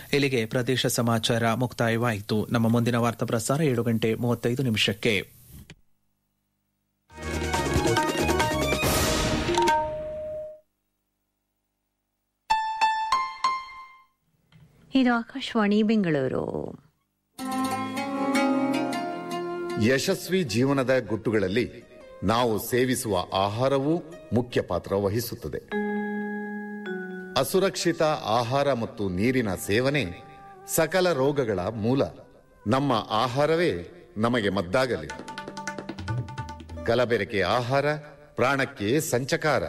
ಇಲ್ಲಿಗೆ ಪ್ರದೇಶ ಸಮಾಚಾರ ಮುಕ್ತಾಯವಾಯಿತು ನಮ್ಮ ಮುಂದಿನ ವಾರ್ತಾ ಪ್ರಸಾರ ಏಳು ಗಂಟೆ ಮೂವತ್ತೈದು ನಿಮಿಷಕ್ಕೆ ಇದು ಆಕಾಶವಾಣಿ ಬೆಂಗಳೂರು ಯಶಸ್ವಿ ಜೀವನದ ಗುಟ್ಟುಗಳಲ್ಲಿ ನಾವು ಸೇವಿಸುವ ಆಹಾರವೂ ಮುಖ್ಯ ಪಾತ್ರ ವಹಿಸುತ್ತದೆ ಅಸುರಕ್ಷಿತ ಆಹಾರ ಮತ್ತು ನೀರಿನ ಸೇವನೆ ಸಕಲ ರೋಗಗಳ ಮೂಲ ನಮ್ಮ ಆಹಾರವೇ ನಮಗೆ ಮದ್ದಾಗಲಿ ಕಲಬೆರಕೆ ಆಹಾರ ಪ್ರಾಣಕ್ಕೆ ಸಂಚಕಾರ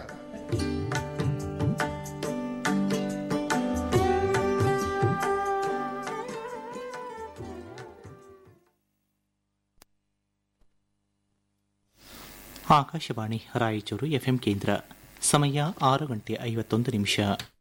ಆಕಾಶವಾಣಿ ರಾಯಚೂರು ಎಫ್ಎಂ ಕೇಂದ್ರ ಸಮಯ ಆರು ಗಂಟೆ ಐವತ್ತೊಂದು ನಿಮಿಷ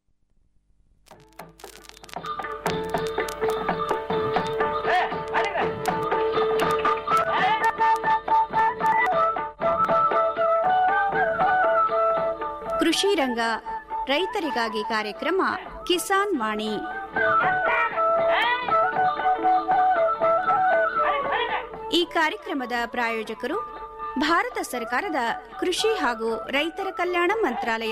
ಕೃಷಿ ರಂಗ ರೈತರಿಗಾಗಿ ಕಾರ್ಯಕ್ರಮ ಕಿಸಾನ್ ವಾಣಿ ಈ ಕಾರ್ಯಕ್ರಮದ ಪ್ರಾಯೋಜಕರು ಭಾರತ ಸರ್ಕಾರದ ಕೃಷಿ ಹಾಗೂ ರೈತರ ಕಲ್ಯಾಣ ಮಂತ್ರಾಲಯ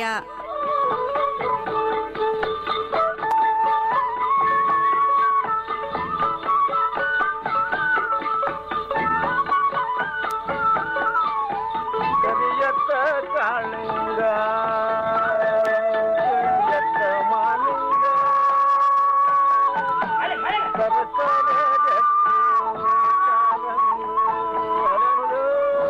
ಕರಿಯತ್ತ ಕಾಳಿಂಗ ಕರಿಯತ್ತ ಮಾಲಿಂಗ ಸರಸರ ಜಟ್ಟಿ ಕಾರಂಗು ಹರಳು.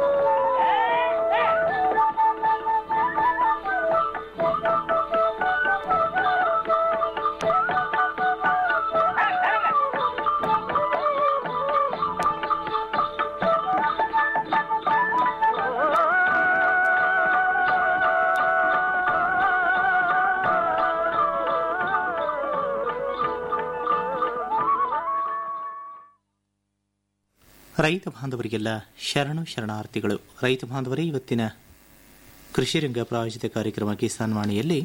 ರೈತ ಬಾಂಧವರಿಗೆಲ್ಲ ಶರಣು ಶರಣಾರ್ಥಿಗಳು ರೈತ ಬಾಂಧವರೇ ಇವತ್ತಿನ ಕೃಷಿ ರಂಗ ಪ್ರಾಯೋಜಿತ ಕಾರ್ಯಕ್ರಮ ಕಿಸಾನ್ ವಾಣಿಯಲ್ಲಿ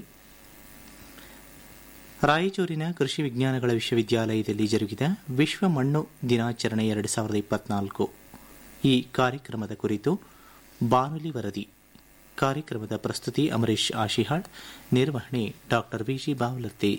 ರಾಯಚೂರಿನ ಕೃಷಿ ವಿಜ್ಞಾನಗಳ ವಿಶ್ವವಿದ್ಯಾಲಯದಲ್ಲಿ ಜರುಗಿದ ವಿಶ್ವ ಮಣ್ಣು ದಿನಾಚರಣೆ ಎರಡು ಸಾವಿರದ ಇಪ್ಪತ್ನಾಲ್ಕು ಈ ಕಾರ್ಯಕ್ರಮದ ಕುರಿತು ಬಾನುಲಿ ವರದಿ ಕಾರ್ಯಕ್ರಮದ ಪ್ರಸ್ತುತಿ ಅಮರೀಶ್ ಆಶಿಹಾಳ್ ನಿರ್ವಹಣೆ ಡಾಕ್ಟರ್ ವಿಜಿ ಬಾವಲರ್ತಿ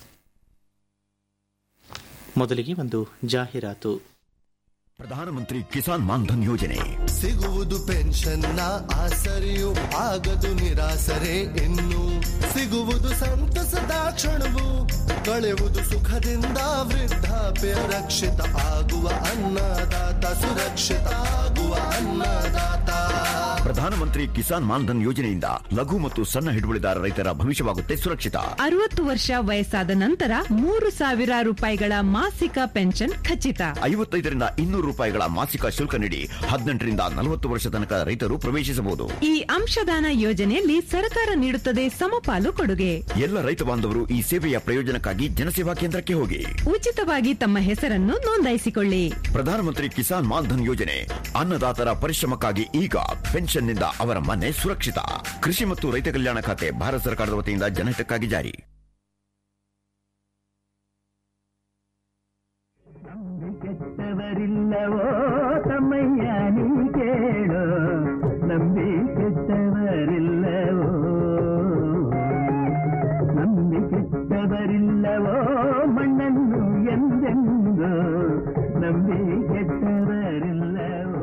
ಮೊದಲಿಗೆ ಒಂದು ಜಾಹೀರಾತು ಪ್ರಧಾನಮಂತ್ರಿ ಕಿಸಾನ್ ಮಾನ್ಧನ್ ಯೋಜನೆ ಸಿಗುವುದು ಪೆನ್ಷನ್ನ ಆಸರೆಯು ಆಗದು ನಿರಾಸರೆ ಇನ್ನು ಸಿಗುವುದು ಸಂತಸದ ಕ್ಷಣವು ಕಳೆಯುವುದು ಸುಖದಿಂದ ವೃದ್ಧಾಪ್ಯ ರಕ್ಷಿತ ಆಗುವ ಅನ್ನದಾತ ಸುರಕ್ಷಿತ ಆಗುವ ಅನ್ನದಾತ ಪ್ರಧಾನಮಂತ್ರಿ ಕಿಸಾನ್ ಮಾನ್ಧನ್ ಯೋಜನೆಯಿಂದ ಲಘು ಮತ್ತು ಸಣ್ಣ ಹಿಡುವಳಿದಾರ ರೈತರ ಭವಿಷ್ಯವಾಗುತ್ತೆ ಸುರಕ್ಷಿತ ಅರವತ್ತು ವರ್ಷ ವಯಸ್ಸಾದ ನಂತರ ಮೂರು ಸಾವಿರ ರೂಪಾಯಿಗಳ ಮಾಸಿಕ ಪೆನ್ಷನ್ ಖಚಿತ ಐವತ್ತೈದರಿಂದ ಇನ್ನೂರು ರೂಪಾಯಿಗಳ ಮಾಸಿಕ ಶುಲ್ಕ ನೀಡಿ ಹದಿನೆಂಟರಿಂದ ನಲವತ್ತು ವರ್ಷ ತನಕ ರೈತರು ಪ್ರವೇಶಿಸಬಹುದು ಈ ಅಂಶದಾನ ಯೋಜನೆಯಲ್ಲಿ ಸರ್ಕಾರ ನೀಡುತ್ತದೆ ಸಮಪಾಲು ಕೊಡುಗೆ ಎಲ್ಲ ರೈತ ಬಾಂಧವರು ಈ ಸೇವೆಯ ಪ್ರಯೋಜನಕ್ಕಾಗಿ ಜನಸೇವಾ ಕೇಂದ್ರಕ್ಕೆ ಹೋಗಿ ಉಚಿತವಾಗಿ ತಮ್ಮ ಹೆಸರನ್ನು ನೋಂದಾಯಿಸಿಕೊಳ್ಳಿ ಪ್ರಧಾನಮಂತ್ರಿ ಕಿಸಾನ್ ಮಾನ್ಧನ್ ಯೋಜನೆ ಅನ್ನದಾತರ ಪರಿಶ್ರಮಕ್ಕಾಗಿ ಈಗ ಪೆನ್ಷನ್ನಿಂದ ಅವರ ಮನೆ ಸುರಕ್ಷಿತ ಕೃಷಿ ಮತ್ತು ರೈತ ಕಲ್ಯಾಣ ಖಾತೆ ಭಾರತ ಸರ್ಕಾರದ ವತಿಯಿಂದ ಜನಹಿತಕ್ಕಾಗಿ ಜಾರಿ ಕೆಟ್ಟವರಿಲ್ಲವೋ ತಮ್ಮಯ್ಯ ನೀ ಕೇಳು ನಂಬಿ ಕೆಟ್ಟವರಿಲ್ಲವೋ ನಂಬಿ ಕೆಟ್ಟವರಿಲ್ಲವೋ ಮಣ್ಣನ್ನು ಎಂದೆಂದು ನಂಬಿ ಕೆಟ್ಟವರಿಲ್ಲವೋ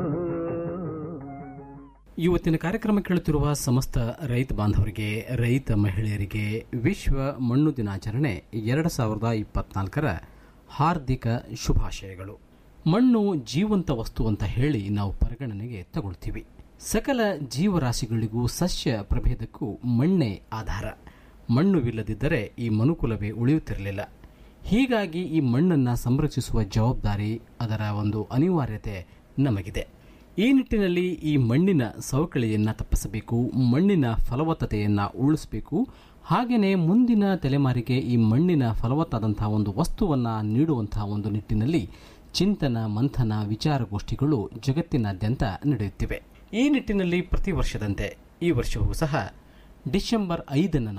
ಇವತ್ತಿನ ಕಾರ್ಯಕ್ರಮ ಕೇಳುತ್ತಿರುವ ಸಮಸ್ತ ರೈತ ಬಾಂಧವರಿಗೆ ರೈತ ಮಹಿಳೆಯರಿಗೆ ವಿಶ್ವ ಮಣ್ಣು ದಿನಾಚರಣೆ ಎರಡು ಸಾವಿರದ ಇಪ್ಪತ್ನಾಲ್ಕರ ಹಾರ್ದಿಕ ಶುಭಾಶಯಗಳು ಮಣ್ಣು ಜೀವಂತ ವಸ್ತು ಅಂತ ಹೇಳಿ ನಾವು ಪರಿಗಣನೆಗೆ ತಗೊಳ್ತೀವಿ ಸಕಲ ಜೀವರಾಶಿಗಳಿಗೂ ಸಸ್ಯ ಪ್ರಭೇದಕ್ಕೂ ಮಣ್ಣೇ ಆಧಾರ ಮಣ್ಣುವಿಲ್ಲದಿದ್ದರೆ ಈ ಮನುಕುಲವೇ ಉಳಿಯುತ್ತಿರಲಿಲ್ಲ ಹೀಗಾಗಿ ಈ ಮಣ್ಣನ್ನು ಸಂರಕ್ಷಿಸುವ ಜವಾಬ್ದಾರಿ ಅದರ ಒಂದು ಅನಿವಾರ್ಯತೆ ನಮಗಿದೆ ಈ ನಿಟ್ಟಿನಲ್ಲಿ ಈ ಮಣ್ಣಿನ ಸವಕಳಿಯನ್ನು ತಪ್ಪಿಸಬೇಕು ಮಣ್ಣಿನ ಫಲವತ್ತತೆಯನ್ನು ಉಳಿಸಬೇಕು ಹಾಗೆಯೇ ಮುಂದಿನ ತಲೆಮಾರಿಗೆ ಈ ಮಣ್ಣಿನ ಫಲವತ್ತಾದಂತಹ ಒಂದು ವಸ್ತುವನ್ನು ನೀಡುವಂತಹ ಒಂದು ನಿಟ್ಟಿನಲ್ಲಿ ಚಿಂತನ ಮಂಥನ ವಿಚಾರಗೋಷ್ಠಿಗಳು ಜಗತ್ತಿನಾದ್ಯಂತ ನಡೆಯುತ್ತಿವೆ ಈ ನಿಟ್ಟಿನಲ್ಲಿ ಪ್ರತಿ ವರ್ಷದಂತೆ ಈ ವರ್ಷವೂ ಸಹ ಡಿಸೆಂಬರ್ ಐದನ್ನು ನಾವು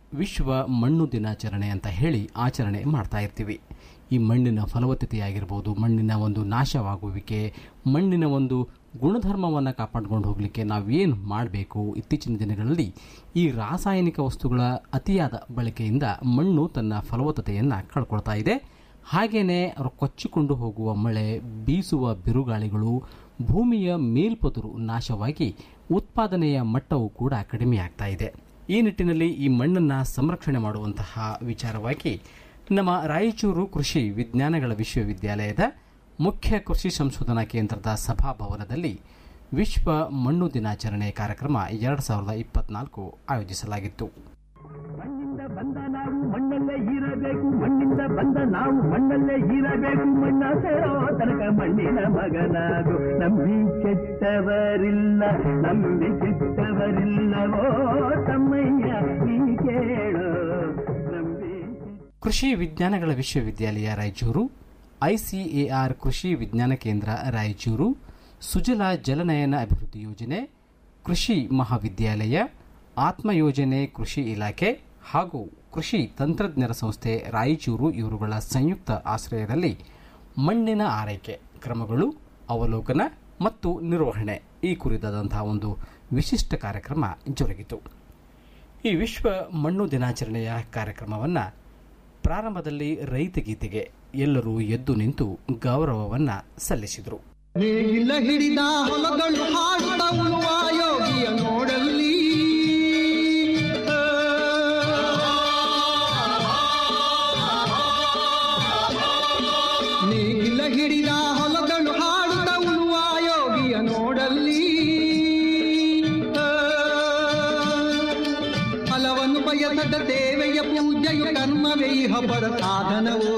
ವಿಶ್ವ ಮಣ್ಣು ದಿನಾಚರಣೆ ಅಂತ ಹೇಳಿ ಆಚರಣೆ ಮಾಡ್ತಾ ಇರ್ತೀವಿ ಈ ಮಣ್ಣಿನ ಫಲವತ್ತತೆಯಾಗಿರ್ಬೋದು ಮಣ್ಣಿನ ಒಂದು ನಾಶವಾಗುವಿಕೆ ಮಣ್ಣಿನ ಒಂದು ಗುಣಧರ್ಮವನ್ನು ಕಾಪಾಡ್ಕೊಂಡು ಹೋಗಲಿಕ್ಕೆ ನಾವೇನು ಮಾಡಬೇಕು ಇತ್ತೀಚಿನ ದಿನಗಳಲ್ಲಿ ಈ ರಾಸಾಯನಿಕ ವಸ್ತುಗಳ ಅತಿಯಾದ ಬಳಕೆಯಿಂದ ಮಣ್ಣು ತನ್ನ ಫಲವತ್ತತೆಯನ್ನು ಕಳ್ಕೊಳ್ತಾ ಇದೆ ಹಾಗೆಯೇ ಕೊಚ್ಚಿಕೊಂಡು ಹೋಗುವ ಮಳೆ ಬೀಸುವ ಬಿರುಗಾಳಿಗಳು ಭೂಮಿಯ ಮೇಲ್ಪದುರು ನಾಶವಾಗಿ ಉತ್ಪಾದನೆಯ ಮಟ್ಟವೂ ಕೂಡ ಕಡಿಮೆಯಾಗ್ತಾ ಇದೆ ಈ ನಿಟ್ಟಿನಲ್ಲಿ ಈ ಮಣ್ಣನ್ನು ಸಂರಕ್ಷಣೆ ಮಾಡುವಂತಹ ವಿಚಾರವಾಗಿ ನಮ್ಮ ರಾಯಚೂರು ಕೃಷಿ ವಿಜ್ಞಾನಗಳ ವಿಶ್ವವಿದ್ಯಾಲಯದ ಮುಖ್ಯ ಕೃಷಿ ಸಂಶೋಧನಾ ಕೇಂದ್ರದ ಸಭಾಭವನದಲ್ಲಿ ವಿಶ್ವ ಮಣ್ಣು ದಿನಾಚರಣೆ ಕಾರ್ಯಕ್ರಮ ಎರಡು ಸಾವಿರದ ಇಪ್ಪತ್ನಾಲ್ಕು ಆಯೋಜಿಸಲಾಗಿತ್ತು ಮಣ್ಣಿಂದ ಬಂದ ನಾವು ಮಣ್ಣಲ್ಲೇ ಇರಬೇಕು ಮಣ್ಣಿಂದ ಬಂದ ನಾವು ಮಣ್ಣಲ್ಲೇ ಇರಬೇಕು ಮಣ್ಣ ಸೇರೋ ತನಕ ಮಣ್ಣಿನ ಮಗನಾಗು ನಂಬಿ ಕೆಟ್ಟವರಿಲ್ಲ ನಂಬಿ ಕೆಟ್ಟವರಿಲ್ಲವೋ ತಮ್ಮಯ್ಯ ನೀ ಕೇಳು ನಂಬಿ ಕೃಷಿ ವಿಜ್ಞಾನಗಳ ವಿಶ್ವವಿದ್ಯಾಲಯ ರಾಯಚೂರು ಐಸಿಎಆರ್ ಕೃಷಿ ವಿಜ್ಞಾನ ಕೇಂದ್ರ ರಾಯಚೂರು ಸುಜಲ ಜಲನಯನ ಅಭಿವೃದ್ಧಿ ಯೋಜನೆ ಕೃಷಿ ಮಹಾವಿದ್ಯಾಲಯ ಆತ್ಮ ಯೋಜನೆ ಕೃಷಿ ಇಲಾಖೆ ಹಾಗೂ ಕೃಷಿ ತಂತ್ರಜ್ಞರ ಸಂಸ್ಥೆ ರಾಯಚೂರು ಇವರುಗಳ ಸಂಯುಕ್ತ ಆಶ್ರಯದಲ್ಲಿ ಮಣ್ಣಿನ ಆರೈಕೆ ಕ್ರಮಗಳು ಅವಲೋಕನ ಮತ್ತು ನಿರ್ವಹಣೆ ಈ ಕುರಿತಾದಂತಹ ಒಂದು ವಿಶಿಷ್ಟ ಕಾರ್ಯಕ್ರಮ ಜರುಗಿತು ಈ ವಿಶ್ವ ಮಣ್ಣು ದಿನಾಚರಣೆಯ ಕಾರ್ಯಕ್ರಮವನ್ನು ಪ್ರಾರಂಭದಲ್ಲಿ ರೈತಗೀತೆಗೆ ಎಲ್ಲರೂ ಎದ್ದು ನಿಂತು ಗೌರವವನ್ನು ಸಲ್ಲಿಸಿದರು ನೇಗಿಲ ಹಿಡಿದ ಹೊಲಗಳು ಹಾಡುತ್ತ ಉಳುವ ಯೋಗಿಯ ನೋಡಲ್ಲಿ ನೇಗಿಲ ಹಿಡಿದ ಹೊಲಗಳು ಹಾಡುತ್ತ ಉಳುವ ಯೋಗಿಯ ನೋಡಲ್ಲಿ ಫಲವನ್ನು ಬಯಸದ ದೇವೆಯ ಪೂಜೆಯು ಕರ್ಮವೇ ಇಹ ಪರ ಸಾಧನವು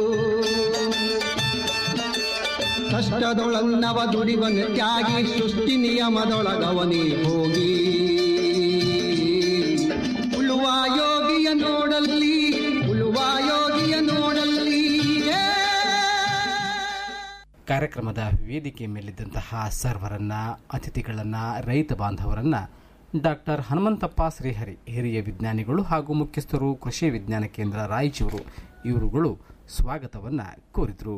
ಕಷ್ಟದೊಳನ್ನವ ದುಡಿವನು ತ್ಯಾಗಿ ಸೃಷ್ಟಿ ನಿಯಮದೊಳಗವನೇ ಹೋಗಿ ಉಳುವ ಯೋಗಿಯ ನೋಡಲ್ಲಿ ಉಳುವ ಯೋಗಿಯ ನೋಡಲ್ಲಿ ಏ ಕಾರ್ಯಕ್ರಮದ ವೇದಿಕೆ ಮೇಲಿದ್ದಂತಹ ಸರ್ವರನ್ನ ಅತಿಥಿಗಳನ್ನ ರೈತ ಬಾಂಧವರನ್ನ ಡಾಕ್ಟರ್ ಹನುಮಂತಪ್ಪ ಶ್ರೀಹರಿ ಹಿರಿಯ ವಿಜ್ಞಾನಿಗಳು ಹಾಗೂ ಮುಖ್ಯಸ್ಥರು ಕೃಷಿ ವಿಜ್ಞಾನ ಕೇಂದ್ರ ರಾಯಚೂರು ಇವರುಗಳು ಸ್ವಾಗತವನ್ನ ಕೋರಿದರು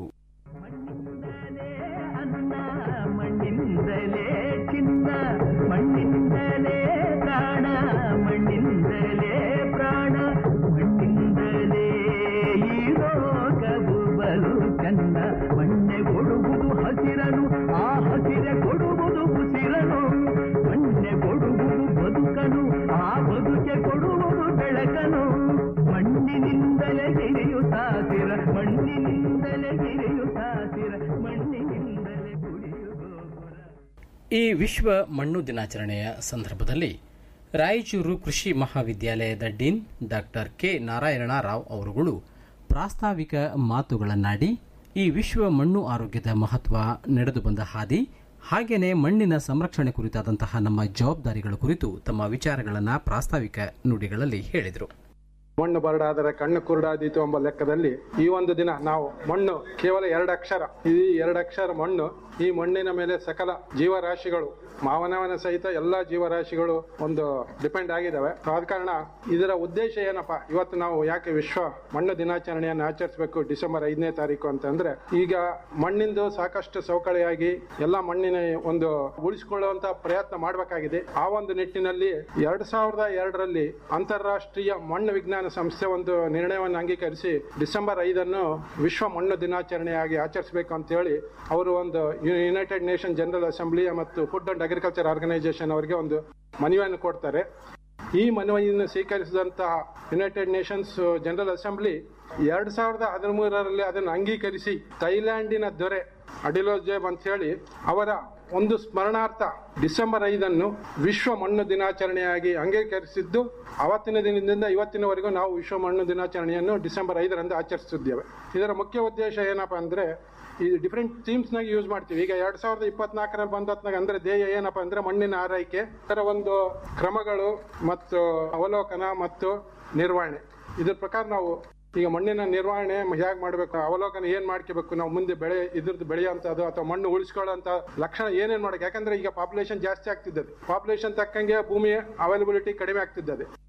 ಮಣ್ಣಿಂದಲೇ ಚಿನ್ನ ಮಣ್ಣಿಂದಲೇ ಪ್ರಾಣ ಮಣ್ಣಿಂದಲೇ ಪ್ರಾಣ ಮಣ್ಣಿಂದಲೇ ಈ ಲೋಕವು ಬಲು ಚನ್ನ ಮಣ್ಣೆ ಕೊಡುವುದು ಹಸಿರನು ಆ ಹಸಿರೆ ಕೊಡುವುದು ಉಸಿರನು ಮಣ್ಣೆ ಕೊಡುವುದು ಬದುಕನು ಆ ಬದುಕೆ ಕೊಡುವುದು ಬೆಳಕನು ಮಣ್ಣಿನಿಂದಲೇ ಗಿರಿಯು ಸಾಸಿರ ಮಣ್ಣಿನಿಂದಲೇ ಗಿರಿಯು ಸಾಸಿರ ಮಣ್ಣಿನಿಂದಲೇ ಕುಡಿಯುವುದು ಈ ವಿಶ್ವ ಮಣ್ಣು ದಿನಾಚರಣೆಯ ಸಂದರ್ಭದಲ್ಲಿ ರಾಯಚೂರು ಕೃಷಿ ಮಹಾವಿದ್ಯಾಲಯದ dean doctor K Narayana Rao ಅವರುಗಳು ಪ್ರಾಸ್ತಾವಿಕ ಮಾತುಗಳನ್ನಾಡಿ ಈ ವಿಶ್ವ ಮಣ್ಣು ಆರೋಗ್ಯದ ಮಹತ್ವ ನಡೆದು ಬಂದ ಹಾದಿ ಹಾಗೇನೆ ಮಣ್ಣಿನ ಸಂರಕ್ಷಣೆ ಕುರಿತಾದಂತಹ ನಮ್ಮ ಜವಾಬ್ದಾರಿಗಳ ಕುರಿತು ತಮ್ಮ ವಿಚಾರಗಳನ್ನು ಪ್ರಾಸ್ತಾವಿಕ ನುಡಿಗಳಲ್ಲಿ ಹೇಳಿದರು ಮಣ್ಣು ಬರಡಾದರೆ ಕಣ್ಣು ಕುರುಡಾದೀತು ಎಂಬ ಲೆಕ್ಕದಲ್ಲಿ ಈ ಒಂದು ದಿನ ನಾವು ಮಣ್ಣು ಕೇವಲ ಎರಡು ಅಕ್ಷರ ಈ ಎರಡು ಅಕ್ಷರ ಮಣ್ಣು ಈ ಮಣ್ಣಿನ ಮೇಲೆ ಸಕಲ ಜೀವರಾಶಿಗಳು ಮಾನವನ ಸಹಿತ ಎಲ್ಲಾ ಜೀವರಾಶಿಗಳು ಒಂದು ಡಿಪೆಂಡ್ ಆಗಿದ್ದಾವೆ So ಆದ ಕಾರಣ ಇದರ ಉದ್ದೇಶ ಏನಪ್ಪಾ ಇವತ್ತು ನಾವು ಯಾಕೆ ವಿಶ್ವ ಮಣ್ಣು ದಿನಾಚರಣೆಯನ್ನು ಆಚರಿಸಬೇಕು ಡಿಸೆಂಬರ್ ಐದನೇ ತಾರೀಕು ಅಂತಂದ್ರೆ ಈಗ ಮಣ್ಣಿಂದು ಸಾಕಷ್ಟು ಸವಕಳಿಯಾಗಿ ಎಲ್ಲ ಮಣ್ಣಿನ ಒಂದು ಉಳಿಸಿಕೊಳ್ಳುವಂತ ಪ್ರಯತ್ನ ಮಾಡಬೇಕಾಗಿದೆ ಆ ಒಂದು ನಿಟ್ಟಿನಲ್ಲಿ ಎರಡ್ ಸಾವಿರದ ಎರಡರಲ್ಲಿ ಅಂತಾರಾಷ್ಟ್ರೀಯ ಮಣ್ಣು ವಿಜ್ಞಾನ ಸಂಸ್ಥೆ ಒಂದು ನಿರ್ಣಯವನ್ನು ಅಂಗೀಕರಿಸಿ ಡಿಸೆಂಬರ್ ಐದನ್ನು ವಿಶ್ವ ಮಣ್ಣು ದಿನಾಚರಣೆಯಾಗಿ ಆಚರಿಸಬೇಕು ಅಂತ ಹೇಳಿ ಅವರು ಒಂದು ಯುನೈಟೆಡ್ ನೇಷನ್ ಜನರಲ್ ಅಸೆಂಬ್ಲಿ ಮತ್ತು ಫುಡ್ ಅಂಡ್ ಅಗ್ರಿಕಲ್ಚರ್ ಆರ್ಗನೈಸೇಷನ್ ಅವರಿಗೆ ಒಂದು ಮನವಿಯನ್ನು ಕೊಡ್ತಾರೆ ಈ ಮನವಿಯನ್ನು ಸ್ವೀಕರಿಸಿದಂತಹ ಯುನೈಟೆಡ್ ನೇಷನ್ಸ್ ಜನರಲ್ ಅಸೆಂಬ್ಲಿ ಎರಡ್ ಸಾವಿರದ ಹದಿಮೂರರಲ್ಲಿ ಅದನ್ನು ಅಂಗೀಕರಿಸಿ ಥೈಲ್ಯಾಂಡಿನ ದೊರೆ ಅಡಿಲೋಜೇಬ್ ಅಂತ ಹೇಳಿ ಅವರ ಒಂದು ಸ್ಮರಣಾರ್ಥ ಡಿಸೆಂಬರ್ ಐದನ್ನು ವಿಶ್ವ ಮಣ್ಣು ದಿನಾಚರಣೆಯಾಗಿ ಅಂಗೀಕರಿಸಿದ್ದು ಅವತ್ತಿನ ದಿನದಿಂದ ಇವತ್ತಿನವರೆಗೂ ನಾವು ವಿಶ್ವ ಮಣ್ಣು ದಿನಾಚರಣೆಯನ್ನು ಡಿಸೆಂಬರ್ ಐದರಂದು ಆಚರಿಸುತ್ತಿದ್ದೇವೆ ಇದರ ಮುಖ್ಯ ಉದ್ದೇಶ ಏನಪ್ಪಾ ಅಂದ್ರೆ ಈ ಡಿಫ್ರೆಂಟ್ ಥೀಮ್ಸ್ನಾಗ ಯೂಸ್ ಮಾಡ್ತೀವಿ ಈಗ ಎರಡ್ ಸಾವಿರದ ಇಪ್ಪತ್ನಾಲ್ಕರಲ್ಲಿ ಬಂದತ್ನಾಗ ಅಂದ್ರೆ ಧ್ಯೇಯ ಏನಪ್ಪಾ ಅಂದ್ರೆ ಮಣ್ಣಿನ ಆರೈಕೆ ಇದರ ಒಂದು ಕ್ರಮಗಳು ಮತ್ತು ಅವಲೋಕನ ಮತ್ತು ನಿರ್ವಹಣೆ ಇದ್ರ ಪ್ರಕಾರ ನಾವು ಈಗ ಮಣ್ಣಿನ ನಿರ್ವಹಣೆ ಹೇಗೆ ಮಾಡಬೇಕು ಅವಲೋಕನ ಏನ್ ಮಾಡ್ಕೋಬೇಕು ನಾವು ಮುಂದೆ ಬೆಳೆ ಇದ್ರದ್ದು ಬೆಳೆಯುವಂಥದ್ದು ಅಥವಾ ಮಣ್ಣು ಉಳಿಸ್ಕೊಳ್ಳೋಂಥ ಲಕ್ಷಣ ಏನೇನ್ ಮಾಡಬೇಕು ಯಾಕಂದ್ರೆ ಈಗ ಪಾಪ್ಯುಲೇಷನ್ ಜಾಸ್ತಿ ಆಗ್ತಿದ್ದದೆ ಪಾಪ್ಯುಲೇಷನ್ ತಕ್ಕಂಗೆ ಭೂಮಿ ಅವೈಲಬಿಲಿಟಿ ಕಡಿಮೆ ಆಗ್ತಿದ್ದದೆ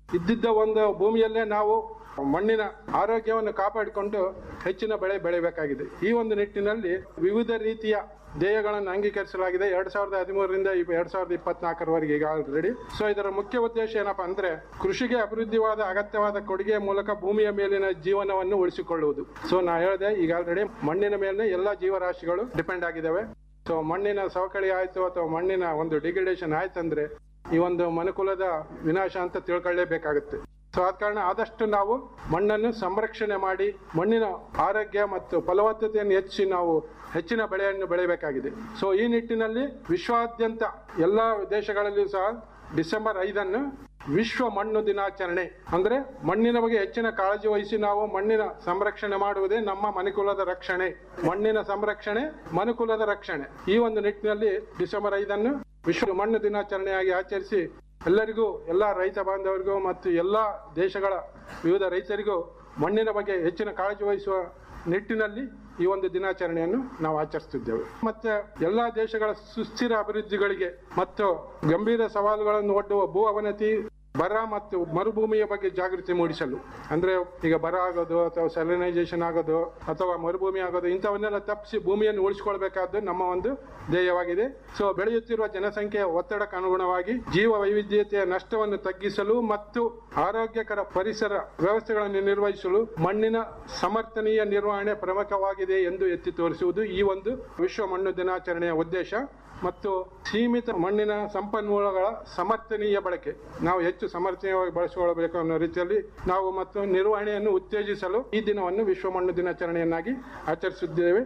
ಇದ್ದಿದ್ದ ಒಂದು ಭೂಮಿಯಲ್ಲೇ ನಾವು ಮಣ್ಣಿನ ಆರೋಗ್ಯವನ್ನು ಕಾಪಾಡಿಕೊಂಡು ಹೆಚ್ಚಿನ ಬೆಳೆ ಬೆಳೆಯಬೇಕಾಗಿದೆ ಈ ಒಂದು ನಿಟ್ಟಿನಲ್ಲಿ ವಿವಿಧ ರೀತಿಯ ಧ್ಯೇಯಗಳನ್ನು ಅಂಗೀಕರಿಸಲಾಗಿದೆ ಎರಡ್ ಸಾವಿರದ ಹದಿಮೂರರಿಂದ ಎರಡ್ ಸಾವಿರದ ಇಪ್ಪತ್ನಾಲ್ಕರವರೆಗೆ ಈಗ ಆಲ್ರೆಡಿ ಸೊ ಇದರ ಮುಖ್ಯ ಉದ್ದೇಶ ಏನಪ್ಪಾ ಅಂದ್ರೆ ಕೃಷಿಗೆ ಅಭಿವೃದ್ಧಿವಾದ ಅಗತ್ಯವಾದ ಕೊಡುಗೆಯ ಮೂಲಕ ಭೂಮಿಯ ಮೇಲಿನ ಜೀವನವನ್ನು ಉಳಿಸಿಕೊಳ್ಳುವುದು ಸೊ ನಾ ಹೇಳಿದೆ ಈಗ ಆಲ್ರೆಡಿ ಮಣ್ಣಿನ ಮೇಲೆ ಎಲ್ಲಾ ಜೀವರಾಶಿಗಳು ಡಿಪೆಂಡ್ ಆಗಿದ್ದಾವೆ ಸೊ ಮಣ್ಣಿನ ಸವಕಳಿ ಆಯ್ತು ಅಥವಾ ಮಣ್ಣಿನ ಒಂದು ಡಿಗ್ರೇಡೇಷನ್ ಆಯ್ತಂದ್ರೆ ಈ ಒಂದು ಮನುಕುಲದ ವಿನಾಶ ಅಂತ ತಿಳ್ಕೊಳ್ಳೇಬೇಕಾಗುತ್ತೆ ಸೊ ಆದ ಕಾರಣ ಆದಷ್ಟು ನಾವು ಮಣ್ಣನ್ನು ಸಂರಕ್ಷಣೆ ಮಾಡಿ ಮಣ್ಣಿನ ಆರೋಗ್ಯ ಮತ್ತು ಫಲವತ್ತತೆಯನ್ನು ಹೆಚ್ಚಿ ನಾವು ಹೆಚ್ಚಿನ ಬೆಳೆಯನ್ನು ಬೆಳೆಯಬೇಕಾಗಿದೆ ಸೊ ಈ ನಿಟ್ಟಿನಲ್ಲಿ ವಿಶ್ವಾದ್ಯಂತ ಎಲ್ಲಾ ದೇಶಗಳಲ್ಲಿಯೂ ಸಹ ಡಿಸೆಂಬರ್ ಐದನ್ನು ವಿಶ್ವ ಮಣ್ಣು ದಿನಾಚರಣೆ ಅಂದ್ರೆ ಮಣ್ಣಿನ ಬಗ್ಗೆ ಹೆಚ್ಚಿನ ಕಾಳಜಿ ವಹಿಸಿ ನಾವು ಮಣ್ಣಿನ ಸಂರಕ್ಷಣೆ ಮಾಡುವುದೇ ನಮ್ಮ ಮನುಕುಲದ ರಕ್ಷಣೆ ಮಣ್ಣಿನ ಸಂರಕ್ಷಣೆ ಮನುಕುಲದ ರಕ್ಷಣೆ ಈ ಒಂದು ನಿಟ್ಟಿನಲ್ಲಿ ಡಿಸೆಂಬರ್ ಐದನ್ನು ವಿಶ್ವ ಮಣ್ಣು ದಿನಾಚರಣೆಯಾಗಿ ಆಚರಿಸಿ ಎಲ್ಲರಿಗೂ ಎಲ್ಲ ರೈತ ಬಾಂಧವರಿಗೂ ಮತ್ತು ಎಲ್ಲ ದೇಶಗಳ ವಿವಿಧ ರೈತರಿಗೂ ಮಣ್ಣಿನ ಬಗ್ಗೆ ಹೆಚ್ಚಿನ ಕಾಳಜಿ ವಹಿಸುವ ನಿಟ್ಟಿನಲ್ಲಿ ಈ ಒಂದು ದಿನಾಚರಣೆಯನ್ನು ನಾವು ಆಚರಿಸುತ್ತಿದ್ದೇವೆ ಮತ್ತೆ ಎಲ್ಲಾ ದೇಶಗಳ ಸುಸ್ಥಿರ ಅಭಿವೃದ್ಧಿಗಳಿಗೆ ಮತ್ತು ಗಂಭೀರ ಸವಾಲುಗಳನ್ನು ಒಡ್ಡುವ ಭೂ ಅವನತಿ ಬರ ಮತ್ತು ಮರುಭೂಮಿಯ ಬಗ್ಗೆ ಜಾಗೃತಿ ಮೂಡಿಸಲು ಅಂದ್ರೆ ಈಗ ಬರ ಆಗೋದು ಅಥವಾ ಸೆಲನೈಸೇಷನ್ ಆಗೋದು ಅಥವಾ ಮರುಭೂಮಿ ಆಗೋದು ಇಂಥವನ್ನೆಲ್ಲ ತಪ್ಪಿಸಿ ಭೂಮಿಯನ್ನು ಉಳಿಸಿಕೊಳ್ಬೇಕಾದ್ದು ನಮ್ಮ ಒಂದು ಧ್ಯೇಯವಾಗಿದೆ ಸೊ ಬೆಳೆಯುತ್ತಿರುವ ಜನಸಂಖ್ಯೆಯ ಒತ್ತಡಕ್ಕೆ ಅನುಗುಣವಾಗಿ ಜೀವ ವೈವಿಧ್ಯತೆಯ ನಷ್ಟವನ್ನು ತಗ್ಗಿಸಲು ಮತ್ತು ಆರೋಗ್ಯಕರ ಪರಿಸರ ವ್ಯವಸ್ಥೆಗಳನ್ನು ನಿರ್ವಹಿಸಲು ಮಣ್ಣಿನ ಸಮರ್ಥನೀಯ ನಿರ್ವಹಣೆ ಪ್ರಮುಖವಾಗಿದೆ ಎಂದು ಎತ್ತಿ ತೋರಿಸುವುದು ಈ ಒಂದು ವಿಶ್ವ ಮಣ್ಣು ದಿನಾಚರಣೆಯ ಉದ್ದೇಶ ಮತ್ತು ಸೀಮಿತ ಮಣ್ಣಿನ ಸಂಪನ್ಮೂಲಗಳ ಸಮರ್ಥನೀಯ ಬಳಕೆ ನಾವು ಹೆಚ್ಚು ಸಮರ್ಥನೀಯವಾಗಿ ಬಳಸಿಕೊಳ್ಳಬೇಕು ಅನ್ನೋ ರೀತಿಯಲ್ಲಿ ನಾವು ಮತ್ತು ನಿರ್ವಹಣೆಯನ್ನು ಉತ್ತೇಜಿಸಲು ಈ ದಿನವನ್ನು ವಿಶ್ವ ಮಣ್ಣು ದಿನಾಚರಣೆಯನ್ನಾಗಿ ಆಚರಿಸಿದ್ದೇವೆ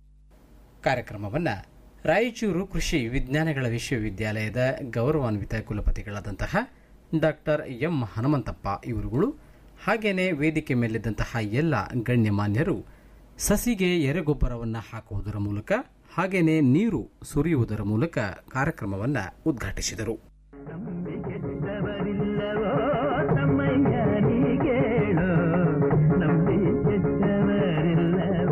ಕಾರ್ಯಕ್ರಮವನ್ನು ರಾಯಚೂರು ಕೃಷಿ ವಿಜ್ಞಾನಗಳ ವಿಶ್ವವಿದ್ಯಾಲಯದ ಗೌರವಾನ್ವಿತ ಕುಲಪತಿಗಳಾದಂತಹ ಡಾಕ್ಟರ್ ಎಂ ಹನುಮಂತಪ್ಪ ಇವರುಗಳು ಹಾಗೇನೆ ವೇದಿಕೆ ಮೇಲಿದ್ದಂತಹ ಎಲ್ಲ ಗಣ್ಯಮಾನ್ಯರು ಸಸಿಗೆ ಎರೆಗೊಬ್ಬರವನ್ನು ಹಾಕುವುದರ ಮೂಲಕ ಹಾಗೇನೆ ನೀರು ಸುರಿಯುವುದರ ಮೂಲಕ ಕಾರ್ಯಕ್ರಮವನ್ನು ಉದ್ಘಾಟಿಸಿದರು ನಂಬಿಕೆಟ್ಟವರಿಲ್ಲವೋ ತಮ್ಮಯ್ಯ ನೀ ಕೇಳು ನಂಬಿಕೆಟ್ಟವರಿಲ್ಲವೋ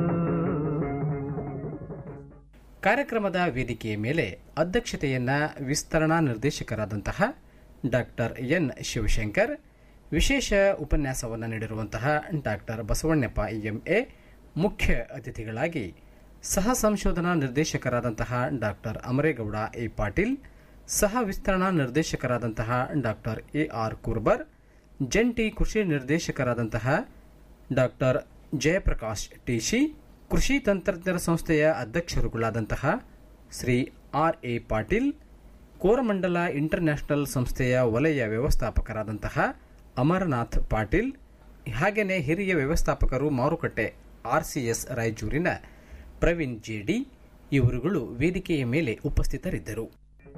ಕಾರ್ಯಕ್ರಮದ ವೇದಿಕೆಯ ಮೇಲೆ ಅಧ್ಯಕ್ಷತೆಯನ್ನ ವಿಸ್ತರಣಾ ನಿರ್ದೇಶಕರಾದಂತಹ ಡಾಕ್ಟರ್ ಎನ್ ಶಿವಶಂಕರ್ ವಿಶೇಷ ಉಪನ್ಯಾಸವನ್ನು ನೀಡಿರುವಂತಹ ಡಾಕ್ಟರ್ ಬಸವಣ್ಣಪ್ಪ ಎಂಎ ಮುಖ್ಯ ಅತಿಥಿಗಳಾಗಿ ಸಹ ಸಂಶೋಧನಾ ನಿರ್ದೇಶಕರಾದಂತಹ ಡಾಕ್ಟರ್ ಅಮರೇಗೌಡ ಎ ಪಾಟೀಲ್ ಸಹ ವಿಸ್ತರಣಾ ನಿರ್ದೇಶಕರಾದಂತಹ ಡಾಕ್ಟರ್ ಎ ಆರ್ ಕುರ್ಬರ್ ಜಂಟಿ ಕೃಷಿ ನಿರ್ದೇಶಕರಾದಂತಹ ಡಾಕ್ಟರ್ ಜಯಪ್ರಕಾಶ್ ಟಿಶಿ ಕೃಷಿ ತಂತ್ರಜ್ಞರ ಸಂಸ್ಥೆಯ ಅಧ್ಯಕ್ಷರುಗಳಾದಂತಹ Shri R A Patil Coromandel international ಸಂಸ್ಥೆಯ ವಲಯ ವ್ಯವಸ್ಥಾಪಕರಾದಂತಹ ಅಮರನಾಥ್ ಪಾಟೀಲ್ ಹಾಗೆಯೇ ಹಿರಿಯ ವ್ಯವಸ್ಥಾಪಕರು ಮಾರುಕಟ್ಟೆ ಆರ್ಸಿಎಸ್ ರಾಯಚೂರಿನ ಪ್ರವೀಣ್ ಜೆಡಿ ಇವರುಗಳು ವೇದಿಕೆಯ ಮೇಲೆ ಉಪಸ್ಥಿತರಿದ್ದರು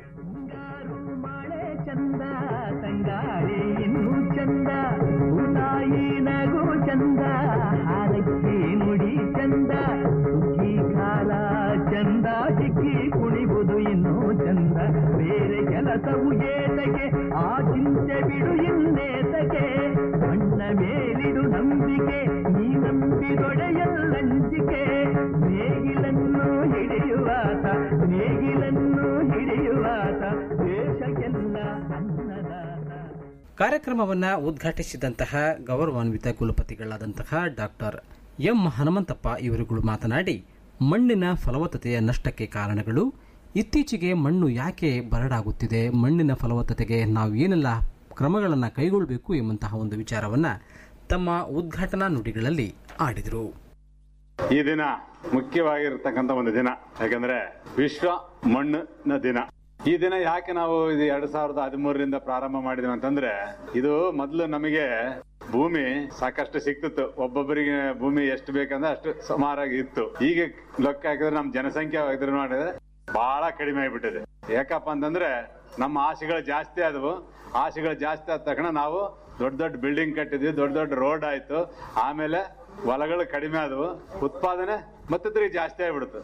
ಮಳೆ ಚಂದ ತಂಗಾಳಿ ಇನ್ನೂ ಚಂದ ಭೂತಾಯಿ ನಗು ಚಂದ ಹಾರಕ್ಕಿ ನುಡಿ ಚಂದ ಸುಗ್ಗಿ ಕಾಲ ಚಂದ ಸಿಕ್ಕಿ ಕುಣಿಬುದು ಇನ್ನೂ ಚಂದ ಬೇರೆ ಕೆಲಸವು ಏತಗೆ ಆ ಚಿಂತೆ ಬಿಡು ಇನ್ನೇತಗೆ ಮಣ್ಣ ಮೇಲಿಡು ನಂಬಿಕೆ ನೀ ನಂಬಿದೊಡೆಯಲ್ಲಂಜಿಕೆ ನೇಗಿಲನ್ನು ಹಿಡಿಯುವಾತ ನೇಗಿಲನ್ನು ಹಿಡಿಯುವಾತ ದೇಶಕ್ಕೆಲ್ಲ ಅನ್ನದಾತ ಕಾರ್ಯಕ್ರಮವನ್ನು ಉದ್ಘಾಟಿಸಿದಂತಹ ಗೌರವಾನ್ವಿತ ಕುಲಪತಿಗಳಾದಂತಹ ಡಾಕ್ಟರ್ ಎಂ ಹನುಮಂತಪ್ಪ ಇವರುಗಳು ಮಾತನಾಡಿ ಮಣ್ಣಿನ ಫಲವತ್ತತೆಯ ನಷ್ಟಕ್ಕೆ ಕಾರಣಗಳು ಇತ್ತೀಚೆಗೆ ಮಣ್ಣು ಯಾಕೆ ಬರಡಾಗುತ್ತಿದೆ ಮಣ್ಣಿನ ಫಲವತ್ತತೆಗೆ ನಾವು ಏನೆಲ್ಲ ಕ್ರಮಗಳನ್ನು ಕೈಗೊಳ್ಳಬೇಕು ಎಂಬಂತಹ ಒಂದು ವಿಚಾರವನ್ನು ತಮ್ಮ ಉದ್ಘಾಟನಾ ನುಡಿಗಳಲ್ಲಿ ಆಡಿದರು ಈ ದಿನ ಮುಖ್ಯವಾಗಿರ್ತಕ್ಕಂಥ ಒಂದು ದಿನ ಯಾಕಂದ್ರೆ ವಿಶ್ವ ಮಣ್ಣಿನ ದಿನ ಈ ದಿನ ಯಾಕೆ ನಾವು ಇದು ಎರಡ್ ಸಾವಿರದ ಹದಿಮೂರರಿಂದ ಪ್ರಾರಂಭ ಮಾಡಿದ್ವಿ ಅಂತಂದ್ರೆ ಇದು ಮೊದಲು ನಮಗೆ ಭೂಮಿ ಸಾಕಷ್ಟು ಸಿಕ್ತಿತ್ತು ಒಬ್ಬೊಬ್ಬರಿಗೆ ಭೂಮಿ ಎಷ್ಟು ಬೇಕಂದ್ರೆ ಅಷ್ಟು ಸುಮಾರಾಗಿ ಇತ್ತು ಈಗ ಲೆಕ್ಕ ಹಾಕಿದ್ರೆ ನಮ್ ಜನಸಂಖ್ಯೆ ಇದ್ರ ಮಾಡಿದ್ರೆ ಬಹಳ ಕಡಿಮೆ ಆಗ್ಬಿಟ್ಟಿದೆ ಯಾಕಪ್ಪ ಅಂತಂದ್ರೆ ನಮ್ಮ ಆಸೆಗಳು ಜಾಸ್ತಿ ಆದವು ಆಸೆಗಳು ಜಾಸ್ತಿ ಆದ ತಕ್ಷಣ ನಾವು ದೊಡ್ಡ ದೊಡ್ಡ ಬಿಲ್ಡಿಂಗ್ ಕಟ್ಟಿದ್ವಿ ದೊಡ್ಡ ದೊಡ್ಡ ರೋಡ್ ಆಯ್ತು ಆಮೇಲೆ ಹೊಲಗಳು ಕಡಿಮೆ ಆದವು ಉತ್ಪಾದನೆ ಮತ್ತಿದ್ರಿಗೆ ಜಾಸ್ತಿ ಆಗ್ಬಿಡ್ತು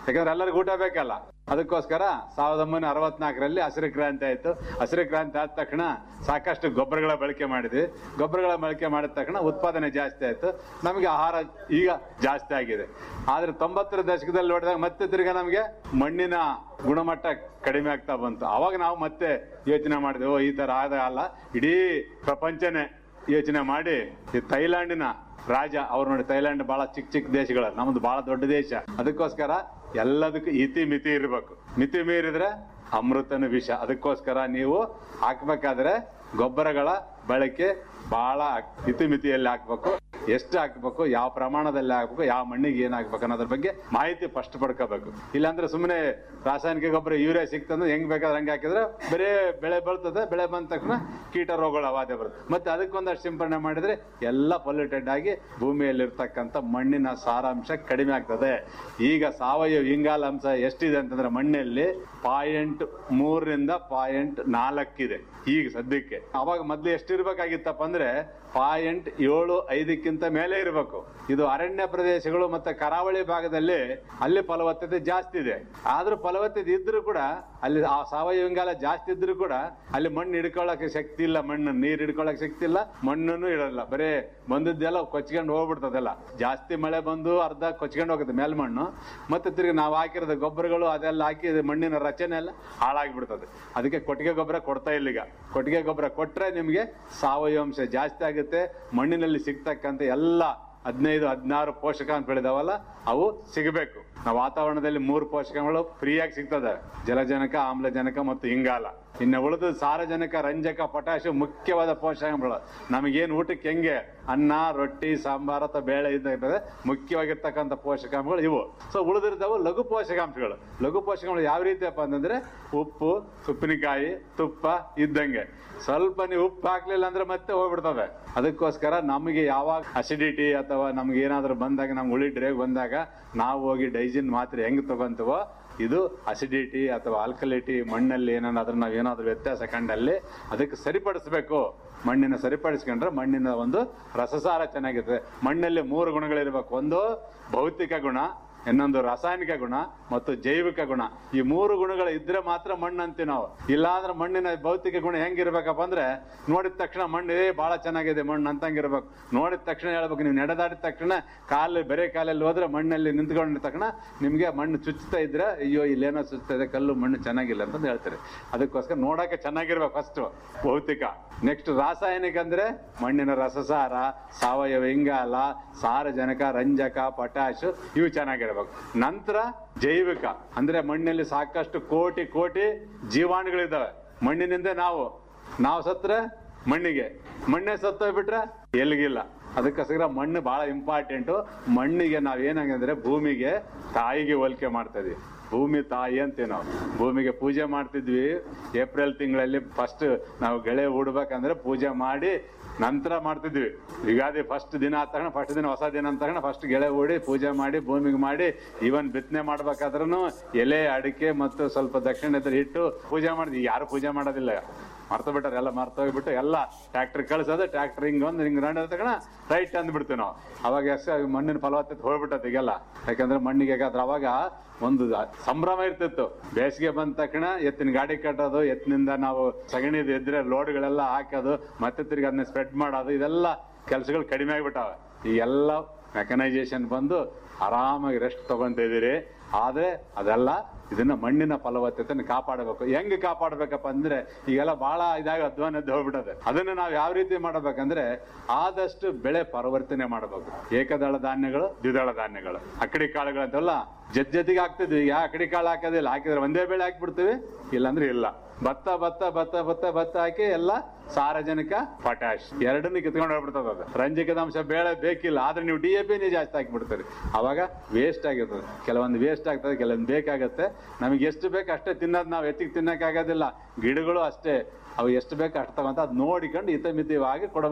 ಯಾಕಂದ್ರೆ ಎಲ್ಲರಿಗೂ ಊಟ ಬೇಕಲ್ಲ ಅದಕ್ಕೋಸ್ಕರ ಸಾವಿರದ ಒಂಬೈನೂರ ಅರವತ್ನಾಲ್ಕರಲ್ಲಿ ಹಸಿರು ಕ್ರಾಂತಿ ಆಯ್ತು ಹಸಿರು ಕ್ರಾಂತಿ ಆದ ತಕ್ಷಣ ಸಾಕಷ್ಟು ಗೊಬ್ಬರಗಳ ಬಳಕೆ ಮಾಡಿದ್ವಿ ಗೊಬ್ಬರಗಳ ಬಳಕೆ ಮಾಡಿದ ತಕ್ಷಣ ಉತ್ಪಾದನೆ ಜಾಸ್ತಿ ಆಯ್ತು ನಮಗೆ ಆಹಾರ ಈಗ ಜಾಸ್ತಿ ಆಗಿದೆ ಆದ್ರೆ ತೊಂಬತ್ತರ ದಶಕದಲ್ಲಿ ನೋಡಿದಾಗ ಮತ್ತೆ ತಿರ್ಗಾ ನಮಗೆ ಮಣ್ಣಿನ ಗುಣಮಟ್ಟ ಕಡಿಮೆ ಆಗ್ತಾ ಬಂತು ಅವಾಗ ನಾವು ಮತ್ತೆ ಯೋಚನೆ ಮಾಡಿದ್ವಿ ಓ ಈ ತರ ಆದ ಅಲ್ಲ ಇಡೀ ಪ್ರಪಂಚನೇ ಯೋಚನೆ ಮಾಡಿ ಈ ಥೈಲ್ಯಾಂಡಿನ ರಾಜ ಅವ್ರು ನೋಡಿ ಥೈಲ್ಯಾಂಡ್ ಬಹಳ ಚಿಕ್ಕ ಚಿಕ್ಕ ದೇಶಗಳು ನಮ್ದು ಬಹಳ ದೊಡ್ಡ ದೇಶ ಅದಕ್ಕೋಸ್ಕರ ಎಲ್ಲದಕ್ಕೂ ಇತಿ ಮಿತಿ ಇರಬೇಕು ಮಿತಿ ಮೀರಿದ್ರೆ ಅಮೃತನ ವಿಷ ಅದಕ್ಕೋಸ್ಕರ ನೀವು ಹಾಕ್ಬೇಕಾದ್ರೆ ಗೊಬ್ಬರಗಳ ಬಳಕೆ ಬಹಳ ಇತಿಮಿತಿಯಲ್ಲಿ ಹಾಕ್ಬೇಕು ಎಷ್ಟು ಹಾಕ್ಬೇಕು ಯಾವ ಪ್ರಮಾಣದಲ್ಲಿ ಹಾಕ್ಬೇಕು ಯಾವ ಮಣ್ಣಿಗೆ ಏನ್ ಹಾಕ್ಬೇಕು ಅನ್ನೋದ್ರ ಬಗ್ಗೆ ಮಾಹಿತಿ ಫಸ್ಟ್ ಪಡ್ಕೋಬೇಕು ಇಲ್ಲಾಂದ್ರೆ ಸುಮ್ಮನೆ ರಾಸಾಯನಿಕ ಗೊಬ್ಬರ ಯೂರಿಯಾ ಸಿಕ್ತಂದ್ರೆ ಹೆಂಗ್ ಬೇಕಾದ್ರೆ ಹಂಗೆ ಹಾಕಿದ್ರೆ ಬರೇ ಬೆಳೆ ಬರ್ತದೆ ಬೆಳೆ ಬಂದ ತಕ್ಷಣ ಕೀಟ ರೋಗಗಳ ಅವಾದೆ ಬರುತ್ತೆ ಮತ್ತೆ ಅದಕ್ಕೊಂದಷ್ಟು ಸಿಂಪಡಣೆ ಮಾಡಿದ್ರೆ ಎಲ್ಲ ಪೊಲ್ಯೂಟೆಡ್ ಆಗಿ ಭೂಮಿಯಲ್ಲಿರ್ತಕ್ಕಂಥ ಮಣ್ಣಿನ ಸಾರಾಂಶ ಕಡಿಮೆ ಆಗ್ತದೆ ಈಗ ಸಾವಯವ ಇಂಗಾಲ ಅಂಶ ಎಷ್ಟಿದೆ ಅಂತಂದ್ರೆ ಮಣ್ಣಲ್ಲಿ ಪಾಯಿಂಟ್ ಮೂರರಿಂದ ಪಾಯಿಂಟ್ ನಾಲ್ಕಿದೆ ಈಗ ಸದ್ಯಕ್ಕೆ ಅವಾಗ ಮೊದ್ಲು ಎಷ್ಟಿರ್ಬೇಕಾಗಿತ್ತಪ್ಪ ಅಂದ್ರೆ ಪಾಯಿಂಟ್ ಏಳು ಐದಕ್ಕಿಂತ ಮೇಲೆ ಇರಬೇಕು ಇದು ಅರಣ್ಯ ಪ್ರದೇಶಗಳು ಮತ್ತೆ ಕರಾವಳಿ ಭಾಗದಲ್ಲಿ ಅಲ್ಲಿ ಫಲವತ್ತತೆ ಜಾಸ್ತಿ ಇದೆ ಆದ್ರೂ ಫಲವತ್ತತೆ ಇದ್ರೂ ಕೂಡ ಅಲ್ಲಿ ಆ ಸಾವಯವ ಇಂಗಾಲ ಜಾಸ್ತಿ ಇದ್ರೂ ಕೂಡ ಅಲ್ಲಿ ಮಣ್ಣು ಹಿಡ್ಕೊಳಕ್ಕೆ ಶಕ್ತಿ ಇಲ್ಲ ಮಣ್ಣು ನೀರ್ ಹಿಡ್ಕೊಳಕ್ ಶಕ್ತಿ ಇಲ್ಲ ಮಣ್ಣನ್ನು ಇಡಲ್ಲ ಬರೇ ಬಂದದ್ದೆಲ್ಲ ಕೊಚ್ಕೊಂಡು ಹೋಗ್ಬಿಡ್ತದೆಲ್ಲ ಜಾಸ್ತಿ ಮಳೆ ಬಂದು ಅರ್ಧ ಕೊಚ್ಕೊಂಡು ಹೋಗುತ್ತೆ ಮೇಲ್ಮಣ್ಣು ಮತ್ತೆ ತಿರ್ಗಿ ನಾವು ಹಾಕಿರೋದು ಗೊಬ್ಬರಗಳು ಅದೆಲ್ಲ ಹಾಕಿ ಇದು ಮಣ್ಣಿನ ರಚನೆ ಎಲ್ಲ ಹಾಳಾಗ್ಬಿಡ್ತದೆ ಅದಕ್ಕೆ ಕೊಟ್ಟಿಗೆ ಗೊಬ್ಬರ ಕೊಡ್ತಾ ಇಲ್ಲ ಈಗ ಕೊಟ್ಟಿಗೆ ಗೊಬ್ಬರ ಕೊಟ್ರೆ ನಿಮ್ಗೆ ಸಾವಯವ ಅಂಶ ಜಾಸ್ತಿ ಆಗುತ್ತೆ ಮಣ್ಣಿನಲ್ಲಿ ಸಿಗ್ತಕ್ಕಂಥ ಎಲ್ಲ ಹದಿನೈದು ಹದಿನಾರು ಪೋಷಕಾಂಶಗಳಿದಾವಲ್ಲ ಅವು ಸಿಗಬೇಕು ನಾವು ವಾತಾವರಣದಲ್ಲಿ ಮೂರು ಪೋಷಕಗಳು ಫ್ರೀಯಾಗಿ ಸಿಗ್ತದೆ ಜಲಜನಕ ಆಮ್ಲಜನಕ ಮತ್ತು ಇಂಗಾಲ ಇನ್ನು ಉಳಿದ ಸಾರಜನಕ ರಂಜಕ ಪೊಟ್ಯಾಶ್ ಮುಖ್ಯವಾದ ಪೋಷಕಾಂಶಗಳು ನಮಗೇನು ಊಟಕ್ಕೆ ಹೆಂಗೆ ಅನ್ನ ರೊಟ್ಟಿ ಸಾಂಬಾರ್ ಅಥವಾ ಬೇಳೆ ಇದ್ದ ಮುಖ್ಯವಾಗಿರ್ತಕ್ಕಂಥ ಪೋಷಕಾಂಶಗಳು ಇವು ಸೊ ಉಳಿದಿರ್ತಾವು ಲಘು ಪೋಷಕಾಂಶಗಳು ಲಘು ಪೋಷಕಾಂಶಗಳು ಯಾವ ರೀತಿಯಪ್ಪ ಅಂತಂದ್ರೆ ಉಪ್ಪು ಉಪ್ಪಿನಕಾಯಿ ತುಪ್ಪ ಇದ್ದಂಗೆ ಸ್ವಲ್ಪ ನೀವು ಉಪ್ಪು ಹಾಕ್ಲಿಲ್ಲ ಅಂದ್ರೆ ಮತ್ತೆ ಹೋಗ್ಬಿಡ್ತವೆ ಅದಕ್ಕೋಸ್ಕರ ನಮಗೆ ಯಾವಾಗ ಅಸಿಡಿಟಿ ಅಥವಾ ನಮ್ಗೆ ಏನಾದ್ರು ಬಂದಾಗ ನಮ್ಗೆ ಉಳಿ ಡ್ರೇಗ್ ಬಂದಾಗ ನಾವು ಹೋಗಿ ಡೈಜಿನ್ ಮಾತ್ರೆ ಹೆಂಗ್ ತಗೊಂತೀವೋ ಇದು ಅಸಿಡಿಟಿ ಅಥವಾ ಆಲ್ಕಲಿಟಿ ಮಣ್ಣಲ್ಲಿ ಏನಾದ್ರು ನಾವು ಏನಾದ್ರು ವ್ಯತ್ಯಾಸ ಕಂಡಲ್ಲಿ ಅದಕ್ಕೆ ಸರಿಪಡಿಸ್ಬೇಕು ಮಣ್ಣಿನ ಸರಿಪಡಿಸ್ಕೊಂಡ್ರೆ ಮಣ್ಣಿನ ಒಂದು ರಸಸಾರ ಚೆನ್ನಾಗಿರ್ತದೆ ಮಣ್ಣಲ್ಲಿ ಮೂರು ಗುಣಗಳಿರ್ಬೇಕು ಒಂದು ಭೌತಿಕ ಗುಣ ಇನ್ನೊಂದು ರಾಸಾಯನಿಕ ಗುಣ ಮತ್ತು ಜೈವಿಕ ಗುಣ ಈ ಮೂರು ಗುಣಗಳು ಇದ್ರೆ ಮಾತ್ರ ಮಣ್ಣು ಅಂತೀವಿ ನಾವು ಇಲ್ಲಾಂದ್ರೆ ಮಣ್ಣಿನ ಭೌತಿಕ ಗುಣ ಹೆಂಗಿರ್ಬೇಕಪ್ಪ ಅಂದ್ರೆ ನೋಡಿದ ತಕ್ಷಣ ಮಣ್ಣು ಏ ಬಹಳ ಚೆನ್ನಾಗಿದೆ ಮಣ್ಣು ಅಂತಂಗಿರ್ಬೇಕು ನೋಡಿದ ತಕ್ಷಣ ಹೇಳ್ಬೇಕು ನೀವು ನಡೆದಾಡಿದ ತಕ್ಷಣ ಕಾಲು ಬರೇ ಕಾಲಲ್ಲಿ ಹೋದ್ರೆ ಮಣ್ಣಲ್ಲಿ ನಿಂತ್ಕೊಂಡಿದ ತಕ್ಷಣ ನಿಮ್ಗೆ ಮಣ್ಣು ಚುಚ್ಚುತ್ತಾ ಇದ್ರೆ ಅಯ್ಯೋ ಇಲ್ಲೇನೋ ಚುಚ್ಚುತ್ತಾ ಇದೆ ಕಲ್ಲು ಮಣ್ಣು ಚೆನ್ನಾಗಿಲ್ಲ ಅಂತಂದು ಹೇಳ್ತಾರೆ ಅದಕ್ಕೋಸ್ಕರ ನೋಡಕ್ಕೆ ಚೆನ್ನಾಗಿರ್ಬೇಕು ಫಸ್ಟ್ ಭೌತಿಕ ನೆಕ್ಸ್ಟ್ ರಾಸಾಯನಿಕ ಅಂದ್ರೆ ಮಣ್ಣಿನ ರಸಸಾರ ಸಾವಯವ ಇಂಗಾಲ ಸಾರಜನಕ ರಂಜಕ ಪೊಟ್ಯಾಶ್ ಇವು ಚೆನ್ನಾಗಿರ್ಬೇಕು ನಂತರ ಜೈವಿಕ ಅಂದ್ರೆ ಮಣ್ಣಲ್ಲಿ ಸಾಕಷ್ಟು ಕೋಟಿ ಕೋಟಿ ಜೀವಾಣುಗಳಿದ್ದಾವೆ ಮಣ್ಣಿನಿಂದ ನಾವು ನಾವು ಸತ್ರೆ ಮಣ್ಣಿಗೆ ಮಣ್ಣೆ ಸತ್ತೋಗ್ಬಿಟ್ರೆ ಎಲ್ಗಿಲ್ಲ ಅದಕ್ಕೋಸ್ಕರ ಮಣ್ಣು ಬಹಳ ಇಂಪಾರ್ಟೆಂಟು ಮಣ್ಣಿಗೆ ನಾವ್ ಏನಂದ್ರೆ ಭೂಮಿಗೆ ತಾಯಿಗೆ ಹೋಲಿಕೆ ಮಾಡ್ತಾ ಇದೀವಿ ಭೂಮಿ ತಾಯಿ ಅಂತೀವಿ ನಾವು ಭೂಮಿಗೆ ಪೂಜೆ ಮಾಡ್ತಿದ್ವಿ ಏಪ್ರಿಲ್ ತಿಂಗಳಲ್ಲಿ ಫಸ್ಟ್ ನಾವು ಗೆಳೆ ಹೂಡ್ಬೇಕಂದ್ರೆ ಪೂಜೆ ಮಾಡಿ ನಂತರ ಮಾಡ್ತಿದ್ವಿ ಯುಗಾದಿ ಫಸ್ಟ್ ದಿನ ಆದ ತಕ್ಷಣ ಫಸ್ಟ್ ದಿನ ಹೊಸ ದಿನ ಅಂತ ತಕ್ಷಣ ಫಸ್ಟ್ ಗೆಳೆ ಹೂಡಿ ಪೂಜೆ ಮಾಡಿ ಭೂಮಿಗೆ ಮಾಡಿ ಇವನ್ ಬಿತ್ತನೆ ಮಾಡ್ಬೇಕಾದ್ರೂ ಎಲೆ ಅಡಿಕೆ ಮತ್ತು ಸ್ವಲ್ಪ ದಕ್ಷಿಣ ಇಟ್ಟು ಪೂಜೆ ಮಾಡಿದ್ವಿ ಯಾರು ಪೂಜೆ ಮಾಡೋದಿಲ್ಲ ಮರ್ತು ಬಿಟ್ಟಾರೆ ಎಲ್ಲ ಮರ್ತು ಹೋಗ್ಬಿಟ್ಟು ಎಲ್ಲ ಟ್ರ್ಯಾಕ್ಟರ್ ಕಳ್ಸೋದು ಟ್ರ್ಯಾಕ್ಟರ್ ಹಿಂಗ್ ಒಂದು ಹಿಂಗ್ ರೌಂಡ್ ತಕ್ಷಣ ರೈಟ್ ಅಂದ್ಬಿಡ್ತೀವಿ ನಾವು ಅವಾಗ ಎಷ್ಟು ಮಣ್ಣಿನ ಫಲವತ್ತತೆ ಹೋಗ್ಬಿಟ್ಟತ್ ಈಗೆಲ್ಲ ಯಾಕಂದ್ರೆ ಮಣ್ಣಿಗೆ ಯಾಕಂದ್ರೆ ಅವಾಗ ಒಂದು ಸಂಭ್ರಮ ಇರ್ತಿತ್ತು ಬೇಸಿಗೆ ಬಂದ ತಕ್ಷಣ ಎತ್ತಿನ ಗಾಡಿ ಕಟ್ಟೋದು ಎತ್ತಿನಿಂದ ನಾವು ಸಗಣಿದು ಇದ್ರೆ ಲೋಡ್ಗಳೆಲ್ಲ ಹಾಕೋದು ಮತ್ತೆ ತಿರ್ಗಿ ಅದನ್ನ ಸ್ಪ್ರೆಡ್ ಮಾಡೋದು ಇದೆಲ್ಲ ಕೆಲಸಗಳು ಕಡಿಮೆ ಆಗ್ಬಿಟ್ಟಾವೆ ಈ ಎಲ್ಲ ಮೆಕನೈಸೇಷನ್ ಬಂದು ಆರಾಮಾಗಿ ರೆಸ್ಟ್ ತಗೊಂತ ಇದೀರಿ ಆದ್ರೆ ಅದೆಲ್ಲ ಇದನ್ನ ಮಣ್ಣಿನ ಫಲವತ್ತತೆಯನ್ನು ಕಾಪಾಡಬೇಕು ಹೆಂಗ್ ಕಾಪಾಡಬೇಕಪ್ಪ ಅಂದ್ರೆ ಈಗೆಲ್ಲ ಬಹಳ ಇದಾಗ ಅಧ್ವಾನ ಎದ್ದು ಹೋಗ್ಬಿಟ್ಟದೆ ಅದನ್ನ ನಾವು ಯಾವ ರೀತಿ ಮಾಡಬೇಕಂದ್ರೆ ಆದಷ್ಟು ಬೆಳೆ ಪರಿವರ್ತನೆ ಮಾಡಬೇಕು ಏಕದಳ ಧಾನ್ಯಗಳು ದ್ವಿದಳ ಧಾನ್ಯಗಳು ಅಕ್ಕಡಿ ಕಾಳುಗಳು ಅಂತೆಲ್ಲ ಜತ್ ಜೊತೆಗೆ ಹಾಕ್ತಿದ್ವಿ ಈಗ ಅಕ್ಕಡಿ ಕಾಳು ಹಾಕೋದಿಲ್ಲ ಹಾಕಿದ್ರೆ ಒಂದೇ ಬೆಳೆ ಹಾಕ್ಬಿಡ್ತೀವಿ ಇಲ್ಲಾಂದ್ರೆ ಇಲ್ಲ ಭತ್ತ ಭತ್ತ ಭತ್ತ ಭತ್ತ ಭತ್ತ ಹಾಕಿ ಎಲ್ಲ ಸಾರಜನಕ ಪೊಟ್ಯಾಶ್ ಎರಡನ್ನ ಕಿತ್ಕೊಂಡು ಹೋಗ್ಬಿಡ್ತದ ಅದು ರಂಜಕದ ಅಂಶ ಬೇಳೆ ಬೇಕಿಲ್ಲ ಆದ್ರೆ ನೀವು ಡಿ ಎ ಪಿ ಜಾಸ್ತಿ ಹಾಕಿಬಿಡ್ತೀರಿ ಅವಾಗ ವೇಸ್ಟ್ ಆಗಿರ್ತದೆ ಕೆಲವೊಂದು ವೇಸ್ಟ್ ಆಗ್ತದೆ ಕೆಲವೊಂದು ಬೇಕಾಗತ್ತೆ ನಮಗೆ ಎಷ್ಟು ಬೇಕು ಅಷ್ಟೇ ತಿನ್ನೋದು ನಾವು ಎತ್ತಿಗೆ ತಿನ್ನಕ್ಕಾಗೋದಿಲ್ಲ ಗಿಡಗಳು ಅಷ್ಟೇ ಅವು ಎಷ್ಟು ಬೇಕು ಅಷ್ಟು ತಗೊಂತ ಅದ್ ನೋಡಿಕೊಂಡು ಹಿತಮಿತವಾಗಿ ಕೊಡ್ಬೇಕು ನೀವು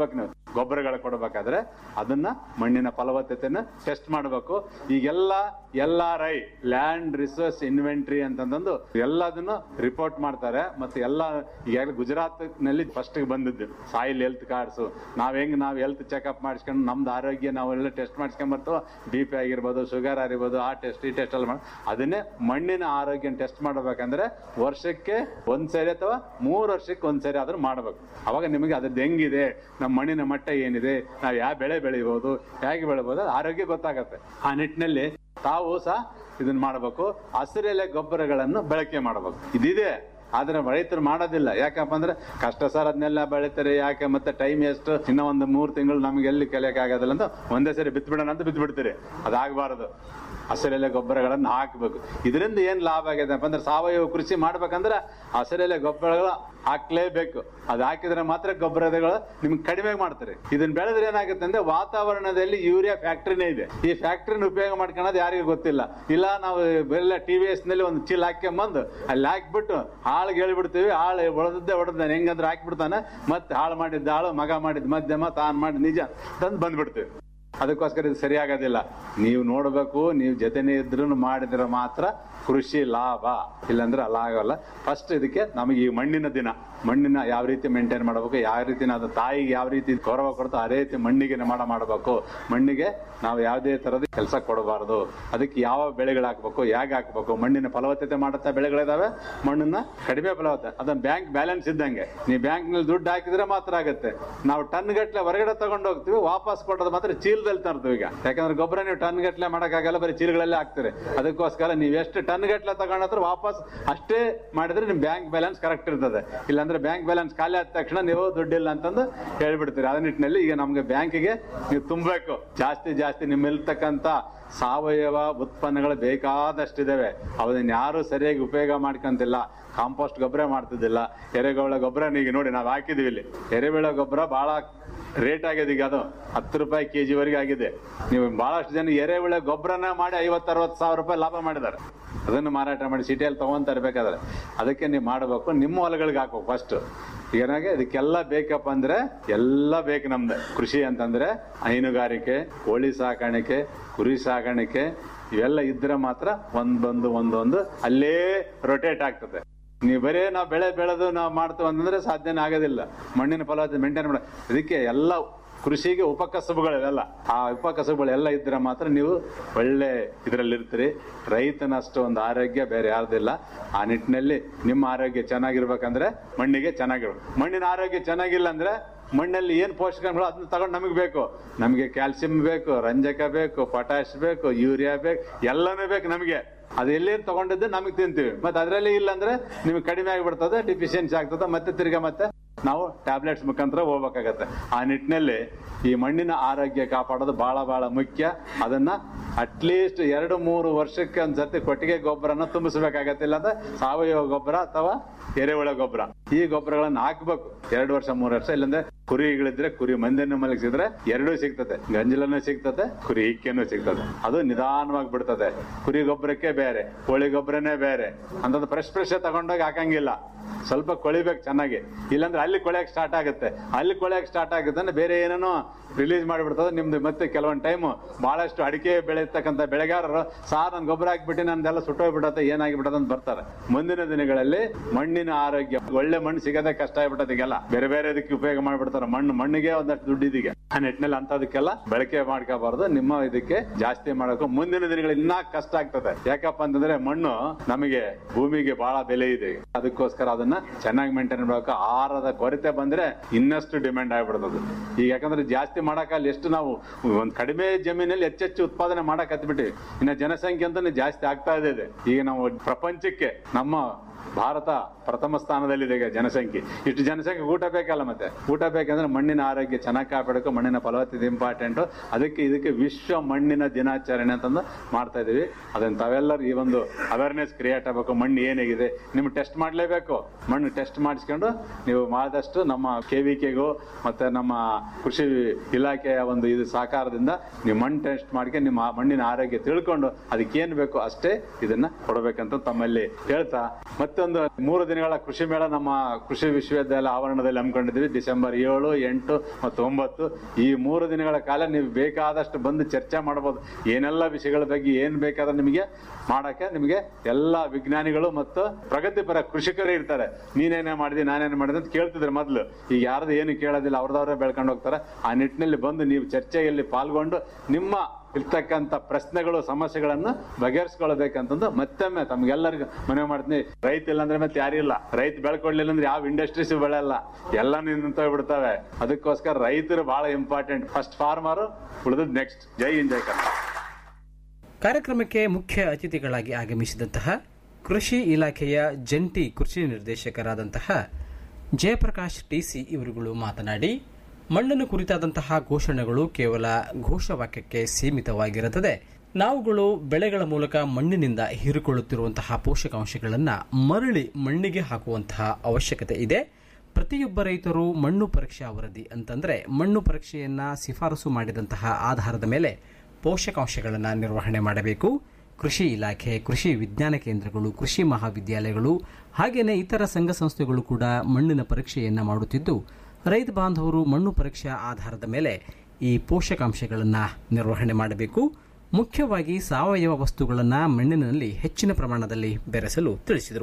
ಗೊಬ್ಬರಗಳು ಕೊಡಬೇಕಾದ್ರೆ ಅದನ್ನ ಮಣ್ಣಿನ ಫಲವತ್ತತೆನ ಟೆಸ್ಟ್ ಮಾಡಬೇಕು ಈಗೆಲ್ಲ L R I land resource inventory ಅಂತಂದು ಎಲ್ಲದನ್ನು ರಿಪೋರ್ಟ್ ಮಾಡ್ತಾರೆ ಮತ್ತೆ ಎಲ್ಲ ಈಗಾಗಲೇ ಗುಜರಾತ್ ನಲ್ಲಿ ಫಸ್ಟ್ ಬಂದಿದ್ದು ಸಾಯಿಲ್ ಹೆಲ್ತ್ ಕಾರ್ಡ್ಸ್ ನಾವ್ ಹೆಂಗ್ ನಾವ್ ಹೆಲ್ತ್ ಚೆಕ್ಅಪ್ ಮಾಡಿಸ್ಕೊಂಡು ನಮ್ದು ಆರೋಗ್ಯ ನಾವೆಲ್ಲ ಟೆಸ್ಟ್ ಮಾಡಿಸ್ಕೊಂಡ್ ಬರ್ತಾವ ಬಿ ಪಿ ಆಗಿರ್ಬೋದು ಶುಗರ್ ಆಗಿರ್ಬೋದು ಆ ಟೆಸ್ಟ್ ಈ ಟೆಸ್ಟ್ ಎಲ್ಲ ಮಾಡಿ ಅದನ್ನೇ ಮಣ್ಣಿನ ಆರೋಗ್ಯ ಟೆಸ್ಟ್ ಮಾಡಬೇಕಂದ್ರೆ ವರ್ಷಕ್ಕೆ ಒಂದ್ಸರಿ ಅಥವಾ ಮೂರು ವರ್ಷಕ್ಕೆ ಒಂದ್ಸರಿ ಆದ್ರೂ ಮಾಡ್ಬೇಕು ಅವಾಗ ನಿಮಗೆ ಅದ್ರದ್ದು ಹೆಂಗಿದೆ ನಮ್ಮ ಮಣ್ಣಿನ ಮಟ್ಟ ಏನಿದೆ ನಾವು ಯಾವ ಬೆಳೆ ಬೆಳಿಬಹುದು ಹೇಗೆ ಬೆಳಿಬಹುದು ಆರೋಗ್ಯ ಗೊತ್ತಾಗತ್ತೆ ಆ ನಿಟ್ಟಿನಲ್ಲಿ ತಾವು ಸಹ ಇದನ್ನ ಮಾಡಬೇಕು ಹಸಿರೆಲೆ ಗೊಬ್ಬರಗಳನ್ನು ಬಳಕೆ ಮಾಡಬೇಕು ಇದಿದೆ ಆದ್ರೆ ರೈತರು ಮಾಡೋದಿಲ್ಲ ಯಾಕಪ್ಪ ಅಂದ್ರೆ ಕಷ್ಟ ಸರ್ ಅದನ್ನೆಲ್ಲ ಬೆಳಿತಾರೆ ಯಾಕೆ ಮತ್ತೆ ಟೈಮ್ ಎಷ್ಟು ಇನ್ನ ಒಂದು ಮೂರು ತಿಂಗಳು ನಮ್ಗೆ ಎಲ್ಲಿ ಕಲಿಯಕ್ ಆಗೋದಿಲ್ಲ ಅಂತ ಒಂದೇ ಸರಿ ಬಿತ್ಬಿಡೋಣ ಅಂತ ಬಿತ್ಬಿಡ್ತೀರಿ ಅದಾಗಬಾರದು ಹಸಿರೆಲೆ ಗೊಬ್ಬರಗಳನ್ನು ಹಾಕಬೇಕು ಇದರಿಂದ ಏನ್ ಲಾಭ ಆಗಿದೆ ಅಂದ್ರೆ ಸಾವಯವ ಕೃಷಿ ಮಾಡ್ಬೇಕಂದ್ರೆ ಹಸಿರೆಲೆ ಗೊಬ್ಬರಗಳು ಹಾಕ್ಲೇಬೇಕು ಅದು ಹಾಕಿದ್ರೆ ಮಾತ್ರ ಗೊಬ್ಬರಗಳು ನಿಮ್ಗೆ ಕಡಿಮೆ ಮಾಡ್ತಾರೆ ಇದನ್ನ ಬೆಳೆದ್ರೆ ಏನಾಗುತ್ತೆ ಅಂದ್ರೆ ವಾತಾವರಣದಲ್ಲಿ ಯೂರಿಯಾ ಫ್ಯಾಕ್ಟ್ರಿನೇ ಇದೆ ಈ ಫ್ಯಾಕ್ಟ್ರಿನ ಉಪಯೋಗ ಮಾಡ್ಕೊಳ್ಳೋದು ಯಾರಿಗೂ ಗೊತ್ತಿಲ್ಲ ಇಲ್ಲ ನಾವು ಎಲ್ಲ ಟಿ ವಿ ಎಸ್ ನಲ್ಲಿ ಒಂದು ಚೀಲ ಹಾಕ್ಕೊಂಬಂದು ಅಲ್ಲಿ ಹಾಕ್ಬಿಟ್ಟು ಹಾಳಿಗೆ ಹೇಳ್ಬಿಡ್ತೀವಿ ಹಾಳು ಹೊಡೆದದ್ದೇ ಹೊಡೆದಾನೆ ಹೆಂಗಂದ್ರೆ ಹಾಕ್ಬಿಡ್ತಾನೆ ಮತ್ತೆ ಹಾಳು ಮಾಡಿದ್ದ ಹಾಳು ಮಗ ಮಾಡಿದ ಮಧ್ಯಮ ತಾನು ಮಾಡಿದ ನಿಜ ತಂದು ಬಂದ್ಬಿಡ್ತೀವಿ ಅದಕ್ಕೋಸ್ಕರ ಇದು ಸರಿಯಾಗೋದಿಲ್ಲ ನೀವು ನೋಡಬೇಕು ನೀವು ಜೊತೆನೇ ಇದ್ರೂ ಮಾಡಿದ್ರೆ ಮಾತ್ರ ಕೃಷಿ ಲಾಭ ಇಲ್ಲಾಂದ್ರೆ ಅಲ್ಲ ಆಗಲ್ಲ ಫಸ್ಟ್ ಇದಕ್ಕೆ ನಮಗೆ ಈ ಮಣ್ಣಿನ ದಿನ ಮಣ್ಣಿನ ಯಾವ ರೀತಿ ಮೇಂಟೈನ್ ಮಾಡಬೇಕು ಯಾವ ರೀತಿ ನಾವು ತಾಯಿಗೆ ಯಾವ ರೀತಿ ಗೌರವ ಕೊಡ್ತೋ ಅದೇ ರೀತಿ ಮಣ್ಣಿಗೆ ಮಾಡ ಮಾಡಬೇಕು ಮಣ್ಣಿಗೆ ನಾವು ಯಾವುದೇ ತರದ ಕೆಲಸ ಕೊಡಬಾರದು ಅದಕ್ಕೆ ಯಾವ ಬೆಳೆಗಳು ಹಾಕ್ಬೇಕು ಹೇಗೆ ಹಾಕ್ಬೇಕು ಮಣ್ಣಿನ ಫಲವತ್ತತೆ ಮಾಡುತ್ತಾ ಬೆಳೆಗಳಿದಾವೆ ಮಣ್ಣನ್ನ ಕಡಿಮೆ ಫಲವತ್ತ ಅದನ್ನ ಬ್ಯಾಂಕ್ ಬ್ಯಾಲೆನ್ಸ್ ಇದ್ದಂಗೆ ನೀವು ಬ್ಯಾಂಕ್ ನಲ್ಲಿ ದುಡ್ಡು ಹಾಕಿದ್ರೆ ಮಾತ್ರ ಆಗುತ್ತೆ ನಾವು ಟನ್ ಗಟ್ಲೆ ಹೊರಗಡೆ ತಗೊಂಡು ಹೋಗ್ತೀವಿ ವಾಪಸ್ ಕೊಡೋದು ಮಾತ್ರ ಚೀಲದಲ್ಲಿ ತರ್ತೀವಿ ಈಗ ಯಾಕಂದ್ರೆ ಗೊಬ್ಬರ ನೀವು ಟನ್ ಗಟ್ಲೆ ಮಾಡಕ್ಕಾಗಲ್ಲ ಬರೀ ಚೀಲಗಳಲ್ಲೇ ಹಾಕ್ತೀರಿ ಅದಕ್ಕೋಸ್ಕರ ನೀವು ಎಷ್ಟು ಟನ್ ಗಟ್ಲೆ ತಗೊಂಡ್ರೆ ವಾಪಸ್ ಅಷ್ಟೇ ಮಾಡಿದ್ರೆ ನಿಮ್ ಬ್ಯಾಂಕ್ ಬ್ಯಾಲೆನ್ಸ್ ಕರೆಕ್ಟ್ ಇರ್ತದೆ ಇಲ್ಲಾಂದ್ರೆ ಬ್ಯಾಂಕ್ ಬ್ಯಾಲೆನ್ಸ್ ಖಾಲಿ ಆದ ತಕ್ಷಣ ನೀವು ದುಡ್ಡಿಲ್ಲ ಅಂತಂದು ಹೇಳ್ಬಿಡ್ತೀರಿ ಅದ ನಿಟ್ಟಿನಲ್ಲಿ ಈಗ ನಮ್ಗೆ ಬ್ಯಾಂಕಿಗೆ ನೀವು ತುಂಬಬೇಕು ಜಾಸ್ತಿ ಜಾಸ್ತಿ ನಿಮ್ಮಿರ್ತಕ್ಕಂಥ ಸಾವಯವ ಉತ್ಪನ್ನಗಳು ಬೇಕಾದಷ್ಟಿದಾವೆ ಅವನ್ನ ಯಾರು ಸರಿಯಾಗಿ ಉಪಯೋಗ ಮಾಡ್ಕೊಂತಿಲ್ಲ ಕಾಂಪೋಸ್ಟ್ ಗೊಬ್ಬರ ಮಾಡ್ತಿದ್ದಿಲ್ಲ ಎರೆಗೊಳ ಗೊಬ್ಬರ ಈಗ ನೋಡಿ ನಾವು ಹಾಕಿದ್ವಿ ಇಲ್ಲಿ ಎರೆಬೇಳೆ ಗೊಬ್ಬರ ಬಹಳ ರೇಟ್ ಆಗಿದೆ ಈಗ ಅದು ಹತ್ತು ರೂಪಾಯಿ ಕೆ ವರೆಗೆ ಆಗಿದೆ ನೀವು ಬಹಳಷ್ಟು ಜನ ಎರೆಹುಳ ಗೊಬ್ಬರನ ಮಾಡಿ ಐವತ್ತು ಅರವತ್ತು ಸಾವಿರ ರೂಪಾಯಿ ಲಾಭ ಮಾಡಿದ್ದಾರೆ ಅದನ್ನು ಮಾರಾಟ ಮಾಡಿ ಸಿಟಿಯಲ್ಲಿ ತಗೊಂತ ಇರ್ಬೇಕಾದ್ರೆ ಅದಕ್ಕೆ ನೀವು ಮಾಡಬೇಕು ನಿಮ್ಮ ಹೊಲಗಳಿಗೆ ಹಾಕಬೇಕು ಫಸ್ಟ್ ಏನಾಗೆ ಇದಕ್ಕೆಲ್ಲ ಬೇಕಪ್ಪ ಅಂದ್ರೆ ಎಲ್ಲ ಬೇಕು ನಮ್ದು ಕೃಷಿ ಅಂತಂದ್ರೆ ಹೈನುಗಾರಿಕೆ ಕೋಳಿ ಸಾಕಾಣಿಕೆ ಕುರಿ ಸಾಕಾಣಿಕೆ ಇವೆಲ್ಲ ಇದ್ರೆ ಮಾತ್ರ ಒಂದ್ ಬಂದು ಒಂದೊಂದು ಅಲ್ಲೇ ರೊಟೇಟ್ ಆಗ್ತದೆ ನೀವು ಬರೇ ನಾವು ಬೆಳೆ ಬೆಳೆದು ನಾವು ಮಾಡ್ತೀವಿ ಅಂತಂದ್ರೆ ಸಾಧ್ಯನೇ ಆಗೋದಿಲ್ಲ ಮಣ್ಣಿನ ಫಲವತ್ತತೆ ಮೇಂಟೈನ್ ಮಾಡ ಅದಕ್ಕೆ ಎಲ್ಲ ಕೃಷಿಗೆ ಉಪಕಸಬುಗಳೆಲ್ಲ ಆ ಉಪಕಸಬುಗಳು ಎಲ್ಲ ಇದ್ರೆ ಮಾತ್ರ ನೀವು ಒಳ್ಳೆ ಇದರಲ್ಲಿ ಇರ್ತೀರಿ ರೈತನಷ್ಟು ಒಂದು ಆರೋಗ್ಯ ಬೇರೆ ಯಾರ್ದಿಲ್ಲ ಆ ನಿಟ್ಟಿನಲ್ಲಿ ನಿಮ್ಮ ಆರೋಗ್ಯ ಚೆನ್ನಾಗಿರ್ಬೇಕಂದ್ರೆ ಮಣ್ಣಿಗೆ ಚೆನ್ನಾಗಿರ್ಬೇಕು ಮಣ್ಣಿನ ಆರೋಗ್ಯ ಚೆನ್ನಾಗಿಲ್ಲ ಅಂದ್ರೆ ಮಣ್ಣಲ್ಲಿ ಏನ್ ಪೋಷಕಾಂಶಗಳು ಅದನ್ನ ತಗೊಂಡು ನಮಗೆ ಬೇಕು ನಮಗೆ ಕ್ಯಾಲ್ಸಿಯಂ ಬೇಕು ರಂಜಕ ಬೇಕು ಪೊಟ್ಯಾಶ್ ಬೇಕು ಯೂರಿಯಾ ಬೇಕು ಎಲ್ಲನೂ ಬೇಕು ನಮಗೆ ಅದು ಎಲ್ಲಿಂದ ತಗೊಂಡಿದ್ದು ನಮಗೆ ತಿಂತೀವಿ ಮತ್ತೆ ಅದರಲ್ಲಿ ಇಲ್ಲ ಅಂದ್ರೆ ನಿಮ್ಗೆ ಕಡಿಮೆ ಆಗಿಬಿಡ್ತದೆ ಡಿಫಿಷಿಯನ್ಸಿ ಆಗ್ತದೆ ಮತ್ತೆ ತಿರ್ಗಾ ಮತ್ತೆ ನಾವು ಟ್ಯಾಬ್ಲೆಟ್ಸ್ ಮುಖಾಂತರ ಹೋಗ್ಬೇಕಾಗತ್ತೆ ಆ ನಿಟ್ಟಿನಲ್ಲಿ ಈ ಮಣ್ಣಿನ ಆರೋಗ್ಯ ಕಾಪಾಡೋದು ಬಹಳ ಬಹಳ ಮುಖ್ಯ ಅದನ್ನ ಅಟ್ಲೀಸ್ಟ್ ಎರಡು ಮೂರು ವರ್ಷಕ್ಕೆ ಒಂದ್ಸತಿ ಕೊಟ್ಟಿಗೆ ಗೊಬ್ಬರನ ತುಂಬಿಸ್ಬೇಕಾಗತ್ತೆ ಇಲ್ಲಾಂದ್ರೆ ಸಾವಯವ ಗೊಬ್ಬರ ಅಥವಾ ಎರೆಹುಳ ಗೊಬ್ಬರ ಈ ಗೊಬ್ಬರಗಳನ್ನ ಹಾಕ್ಬೇಕು ಎರಡು ವರ್ಷ ಮೂರು ವರ್ಷ ಇಲ್ಲಾಂದ್ರೆ ಕುರಿಗಳಿದ್ರೆ ಕುರಿ ಮಂದಿನ ಮಲಗಿಸಿದ್ರೆ ಎರಡೂ ಸಿಗ್ತದೆ ಗಂಜಲನೂ ಸಿಗ್ತದೆ ಕುರಿ ಹಿಕ್ಕೆನೂ ಸಿಗ್ತದೆ ಅದು ನಿಧಾನವಾಗಿ ಬಿಡ್ತದೆ ಕುರಿ ಗೊಬ್ಬರಕ್ಕೆ ಬೇರೆ ಕೋಳಿ ಗೊಬ್ಬರನೇ ಬೇರೆ ಅಂತಂದು ಫ್ರೆಶ್ ಫ್ರೆಶ್ ತಗೊಂಡೋಗಿ ಹಾಕಂಗಿಲ್ಲ ಸ್ವಲ್ಪ ಕೊಳಿಬೇಕು ಚೆನ್ನಾಗಿ ಇಲ್ಲಾಂದ್ರೆ ಅಲ್ಲಿ ಕೊಳೆಯಕ್ಕೆ ಸ್ಟಾರ್ಟ್ ಆಗುತ್ತೆ ಅಲ್ಲಿ ಕೊಳೆಯಕ್ಕೆ ಸ್ಟಾರ್ಟ್ ಆಗುತ್ತೆ ಅಂದ್ರೆ ಬೇರೆ ಏನೇನೋ ರಿಲೀಸ್ ಮಾಡಿಬಿಡ್ತದೆ ನಿಮ್ದು ಮತ್ತೆ ಕೆಲವೊಂದು ಟೈಮ್ ಬಹಳಷ್ಟು ಅಡಿಕೆ ಬೆಳೆಯತಕ್ಕಂಥ ಬೆಳೆಗಾರರು ಸಾರ್ ನನ್ ಗೊಬ್ಬರ ಹಾಕ್ಬಿಟ್ಟು ನಂದೆಲ್ಲ ಸುಟ್ಟೋಗ್ಬಿಡತ್ತೆ ಏನಾಗಿಬಿಡತ್ತೆ ಅಂತ ಬರ್ತಾರೆ ಮುಂದಿನ ದಿನಗಳಲ್ಲಿ ಮಣ್ಣಿನ ಆರೋಗ್ಯ ಒಳ್ಳೆ ಮಣ್ಣು ಸಿಗದೆ ಕಷ್ಟ ಆಗ್ಬಿಟ್ಟದೆ ಈಗೆಲ್ಲ ಬೇರೆ ಬೇರೆ ಇದಕ್ಕೆ ಉಪಯೋಗ ಮಾಡ್ಬಿಡ್ತಾರೆ ಮಣ್ಣು ಮಣ್ಣಿಗೆ ಒಂದಷ್ಟು ದುಡ್ಡಿದಿಗೆ ಆ ನಿಟ್ಟಿನಲ್ಲಿ ಅಂತದಕ್ಕೆಲ್ಲ ಬಳಕೆ ಮಾಡ್ಕೋಬಾರ್ದು ನಿಮ್ಮ ಇದಕ್ಕೆ ಜಾಸ್ತಿ ಮಾಡಬೇಕು ಮುಂದಿನ ದಿನಗಳಲ್ಲಿ ಇನ್ನ ಕಷ್ಟ ಆಗ್ತದೆ ಯಾಕಪ್ಪ ಅಂತಂದ್ರೆ ಮಣ್ಣು ನಮಗೆ ಭೂಮಿಗೆ ಬಹಳ ಬೆಲೆ ಇದೆ ಅದಕ್ಕೋಸ್ಕರ ಅದನ್ನ ಚೆನ್ನಾಗಿ ಮೇಂಟೈನ್ ಮಾಡಬೇಕು ಆಹಾರದ ಕೊರತೆ ಬಂದ್ರೆ ಇನ್ನಷ್ಟು ಡಿಮ್ಯಾಂಡ್ ಆಗ್ಬಿಡ್ತದೆ ಈಗ ಯಾಕಂದ್ರೆ ಜಾಸ್ತಿ ಮಾಡಕ್ ಅಲ್ಲಿ ಎಷ್ಟು ನಾವು ಒಂದ್ ಕಡಿಮೆ ಜಮೀನಲ್ಲಿ ಹೆಚ್ಚೆಚ್ಚು ಉತ್ಪಾದನೆ ಮಾಡಕ್ ಹತ್ಬಿಟ್ಟಿವಿ ಇನ್ನ ಜನಸಂಖ್ಯೆ ಅಂತಾನೆ ಜಾಸ್ತಿ ಆಗ್ತಾ ಇದೆ ಈಗ ನಾವು ಪ್ರಪಂಚಕ್ಕೆ ನಮ್ಮ ಭಾರತ ಪ್ರಥಮ ಸ್ಥಾನದಲ್ಲಿದೆ ಈಗ ಜನಸಂಖ್ಯೆ ಇಷ್ಟು ಜನಸಂಖ್ಯೆ ಊಟ ಬೇಕಲ್ಲ ಮತ್ತೆ ಊಟ ಬೇಕಂದ್ರೆ ಮಣ್ಣಿನ ಆರೋಗ್ಯ ಚೆನ್ನಾಗಿ ಕಾಪಾಡಬೇಕು ಮಣ್ಣಿನ ಫಲವತ್ತತೆ ಇಂಪಾರ್ಟೆಂಟ್ ಅದಕ್ಕೆ ಇದಕ್ಕೆ ವಿಶ್ವ ಮಣ್ಣಿನ ದಿನಾಚರಣೆ ಅಂತಂದು ಮಾಡ್ತಾ ಇದೀವಿ ಅದನ್ನ ತಾವೆಲ್ಲರೂ ಈ ಒಂದು ಅವೇರ್ನೆಸ್ ಕ್ರಿಯೇಟ್ ಆಗಬೇಕು ಮಣ್ಣು ಏನಾಗಿದೆ ನಿಮ್ಗೆ ಟೆಸ್ಟ್ ಮಾಡಲೇಬೇಕು ಮಣ್ಣು ಟೆಸ್ಟ್ ಮಾಡಿಸ್ಕೊಂಡು ನೀವು ಮಾಡಿದಷ್ಟು ನಮ್ಮ ಕೆ ವಿ ಕೆಗೂ ಮತ್ತೆ ನಮ್ಮ ಕೃಷಿ ಇಲಾಖೆಯ ಒಂದು ಇದು ಸಹಕಾರದಿಂದ ನೀವು ಮಣ್ಣು ಟೆಸ್ಟ್ ಮಾಡ್ಕೊಂಡು ನಿಮ್ಮ ಮಣ್ಣಿನ ಆರೋಗ್ಯ ತಿಳ್ಕೊಂಡು ಅದಕ್ಕೆ ಏನ್ ಬೇಕು ಅಷ್ಟೇ ಇದನ್ನ ಕೊಡಬೇಕಂತ ತಮ್ಮಲ್ಲಿ ಹೇಳ್ತಾ ಮತ್ತೆ ಮತ್ತೊಂದು ಮೂರು ದಿನಗಳ ಕೃಷಿ ಮೇಳ ನಮ್ಮ ಕೃಷಿ ವಿಶ್ವವಿದ್ಯಾಲಯ ಆವರಣದಲ್ಲಿ ಹಮ್ಮಿಕೊಂಡಿದ್ವಿ ಡಿಸೆಂಬರ್ ಏಳು ಎಂಟು ಮತ್ತು ಒಂಬತ್ತು ಈ ಮೂರು ದಿನಗಳ ಕಾಲ ನೀವು ಬೇಕಾದಷ್ಟು ಬಂದು ಚರ್ಚೆ ಮಾಡಬಹುದು ಏನೆಲ್ಲ ವಿಷಯಗಳ ಬಗ್ಗೆ ಏನ್ ಬೇಕಾದ್ರೆ ನಿಮಗೆ ಮಾಡಕ್ಕೆ ನಿಮಗೆ ಎಲ್ಲ ವಿಜ್ಞಾನಿಗಳು ಮತ್ತು ಪ್ರಗತಿಪರ ಕೃಷಿಕರು ಇರ್ತಾರೆ ನೀನೇನೇ ಮಾಡಿದಿ ನಾನೇನು ಮಾಡಿದೆ ಅಂತ ಕೇಳ್ತಿದ್ರೆ ಮೊದಲು ಈಗ ಯಾರ್ದು ಏನು ಕೇಳೋದಿಲ್ಲ ಅವ್ರದವ್ರೇ ಬೆಳ್ಕೊಂಡು ಹೋಗ್ತಾರೆ ಆ ನಿಟ್ಟಿನಲ್ಲಿ ಬಂದು ನೀವು ಚರ್ಚೆಯಲ್ಲಿ ಪಾಲ್ಗೊಂಡು ನಿಮ್ಮ ಇರ್ತಕ್ಕಂಥ ಪ್ರಶ್ನೆಗಳು ಸಮಸ್ಯೆಗಳನ್ನು ಬಗೆಹರಿಸ್ಕೊಳ್ಬೇಕಂತಂದು ಮತ್ತೊಮ್ಮೆ ತಮ್ಗೆಲ್ಲರಿಗೂ ಮನವಿ ಮಾಡ್ತೀನಿ ರೈತ ಇಲ್ಲ ಅಂದ್ರೆ ಮತ್ತೆ ಯಾರಿಲ್ಲ ರೈತ ಬೆಳ್ಕೊಡ್ಲಿಲ್ಲ ಅಂದ್ರೆ ಯಾವ ಇಂಡಸ್ಟ್ರೀಸ್ ಬೆಳೆಯಲ್ಲ ಎಲ್ಲ ನಿಂತ ಬಿಡ್ತವೆ ಅದಕ್ಕೋಸ್ಕರ ರೈತರು ಬಹಳ ಇಂಪಾರ್ಟೆಂಟ್ ಫಸ್ಟ್ ಫಾರ್ಮರ್ ಉಳಿದದ್ ನೆಕ್ಸ್ಟ್ ಜೈ ಇನ್ ಜೈ ಕನ್ನಡ ಕಾರ್ಯಕ್ರಮಕ್ಕೆ ಮುಖ್ಯ ಅತಿಥಿಗಳಾಗಿ ಆಗಮಿಸಿದಂತಹ ಕೃಷಿ ಇಲಾಖೆಯ ಜಂಟಿ ಕೃಷಿ ನಿರ್ದೇಶಕರಾದಂತಹ ಜಯಪ್ರಕಾಶ್ ಟಿಸಿ ಇವರುಗಳು ಮಾತನಾಡಿ ಮಣ್ಣನ್ನು ಕುರಿತಾದಂತಹ ಘೋಷಣೆಗಳು ಕೇವಲ ಘೋಷವಾಕ್ಯಕ್ಕೆ ಸೀಮಿತವಾಗಿರುತ್ತದೆ ನಾವುಗಳು ಬೆಳೆಗಳ ಮೂಲಕ ಮಣ್ಣಿನಿಂದ ಹೀರಿಕೊಳ್ಳುತ್ತಿರುವಂತಹ ಪೋಷಕಾಂಶಗಳನ್ನು ಮರಳಿ ಮಣ್ಣಿಗೆ ಹಾಕುವಂತಹ ಅವಶ್ಯಕತೆ ಇದೆ ಪ್ರತಿಯೊಬ್ಬ ರೈತರು ಮಣ್ಣು ಪರೀಕ್ಷಾ ವರದಿ ಅಂತಂದ್ರೆ ಮಣ್ಣು ಪರೀಕ್ಷೆಯನ್ನ ಶಿಫಾರಸು ಮಾಡಿದಂತಹ ಆಧಾರದ ಮೇಲೆ ಪೋಷಕಾಂಶಗಳನ್ನು ನಿರ್ವಹಣೆ ಮಾಡಬೇಕು ಕೃಷಿ ಇಲಾಖೆ ಕೃಷಿ ವಿಜ್ಞಾನ ಕೇಂದ್ರಗಳು ಕೃಷಿ ಮಹಾವಿದ್ಯಾಲಯಗಳು ಹಾಗೆಯೇ ಇತರ ಸಂಘ ಸಂಸ್ಥೆಗಳು ಕೂಡ ಮಣ್ಣಿನ ಪರೀಕ್ಷೆಯನ್ನ ಮಾಡುತ್ತಿದ್ದು ರೈತ ಬಾಂಧವರು ಮಣ್ಣು ಪರೀಕ್ಷಾ ಆಧಾರದ ಮೇಲೆ ಈ ಪೋಷಕಾಂಶಗಳನ್ನು ನಿರ್ವಹಣೆ ಮಾಡಬೇಕು ಮುಖ್ಯವಾಗಿ ಸಾವಯವ ವಸ್ತುಗಳನ್ನು ಮಣ್ಣಿನಲ್ಲಿ ಹೆಚ್ಚಿನ ಪ್ರಮಾಣದಲ್ಲಿ ಬೆರೆಸಲು ತಿಳಿಸಿದರು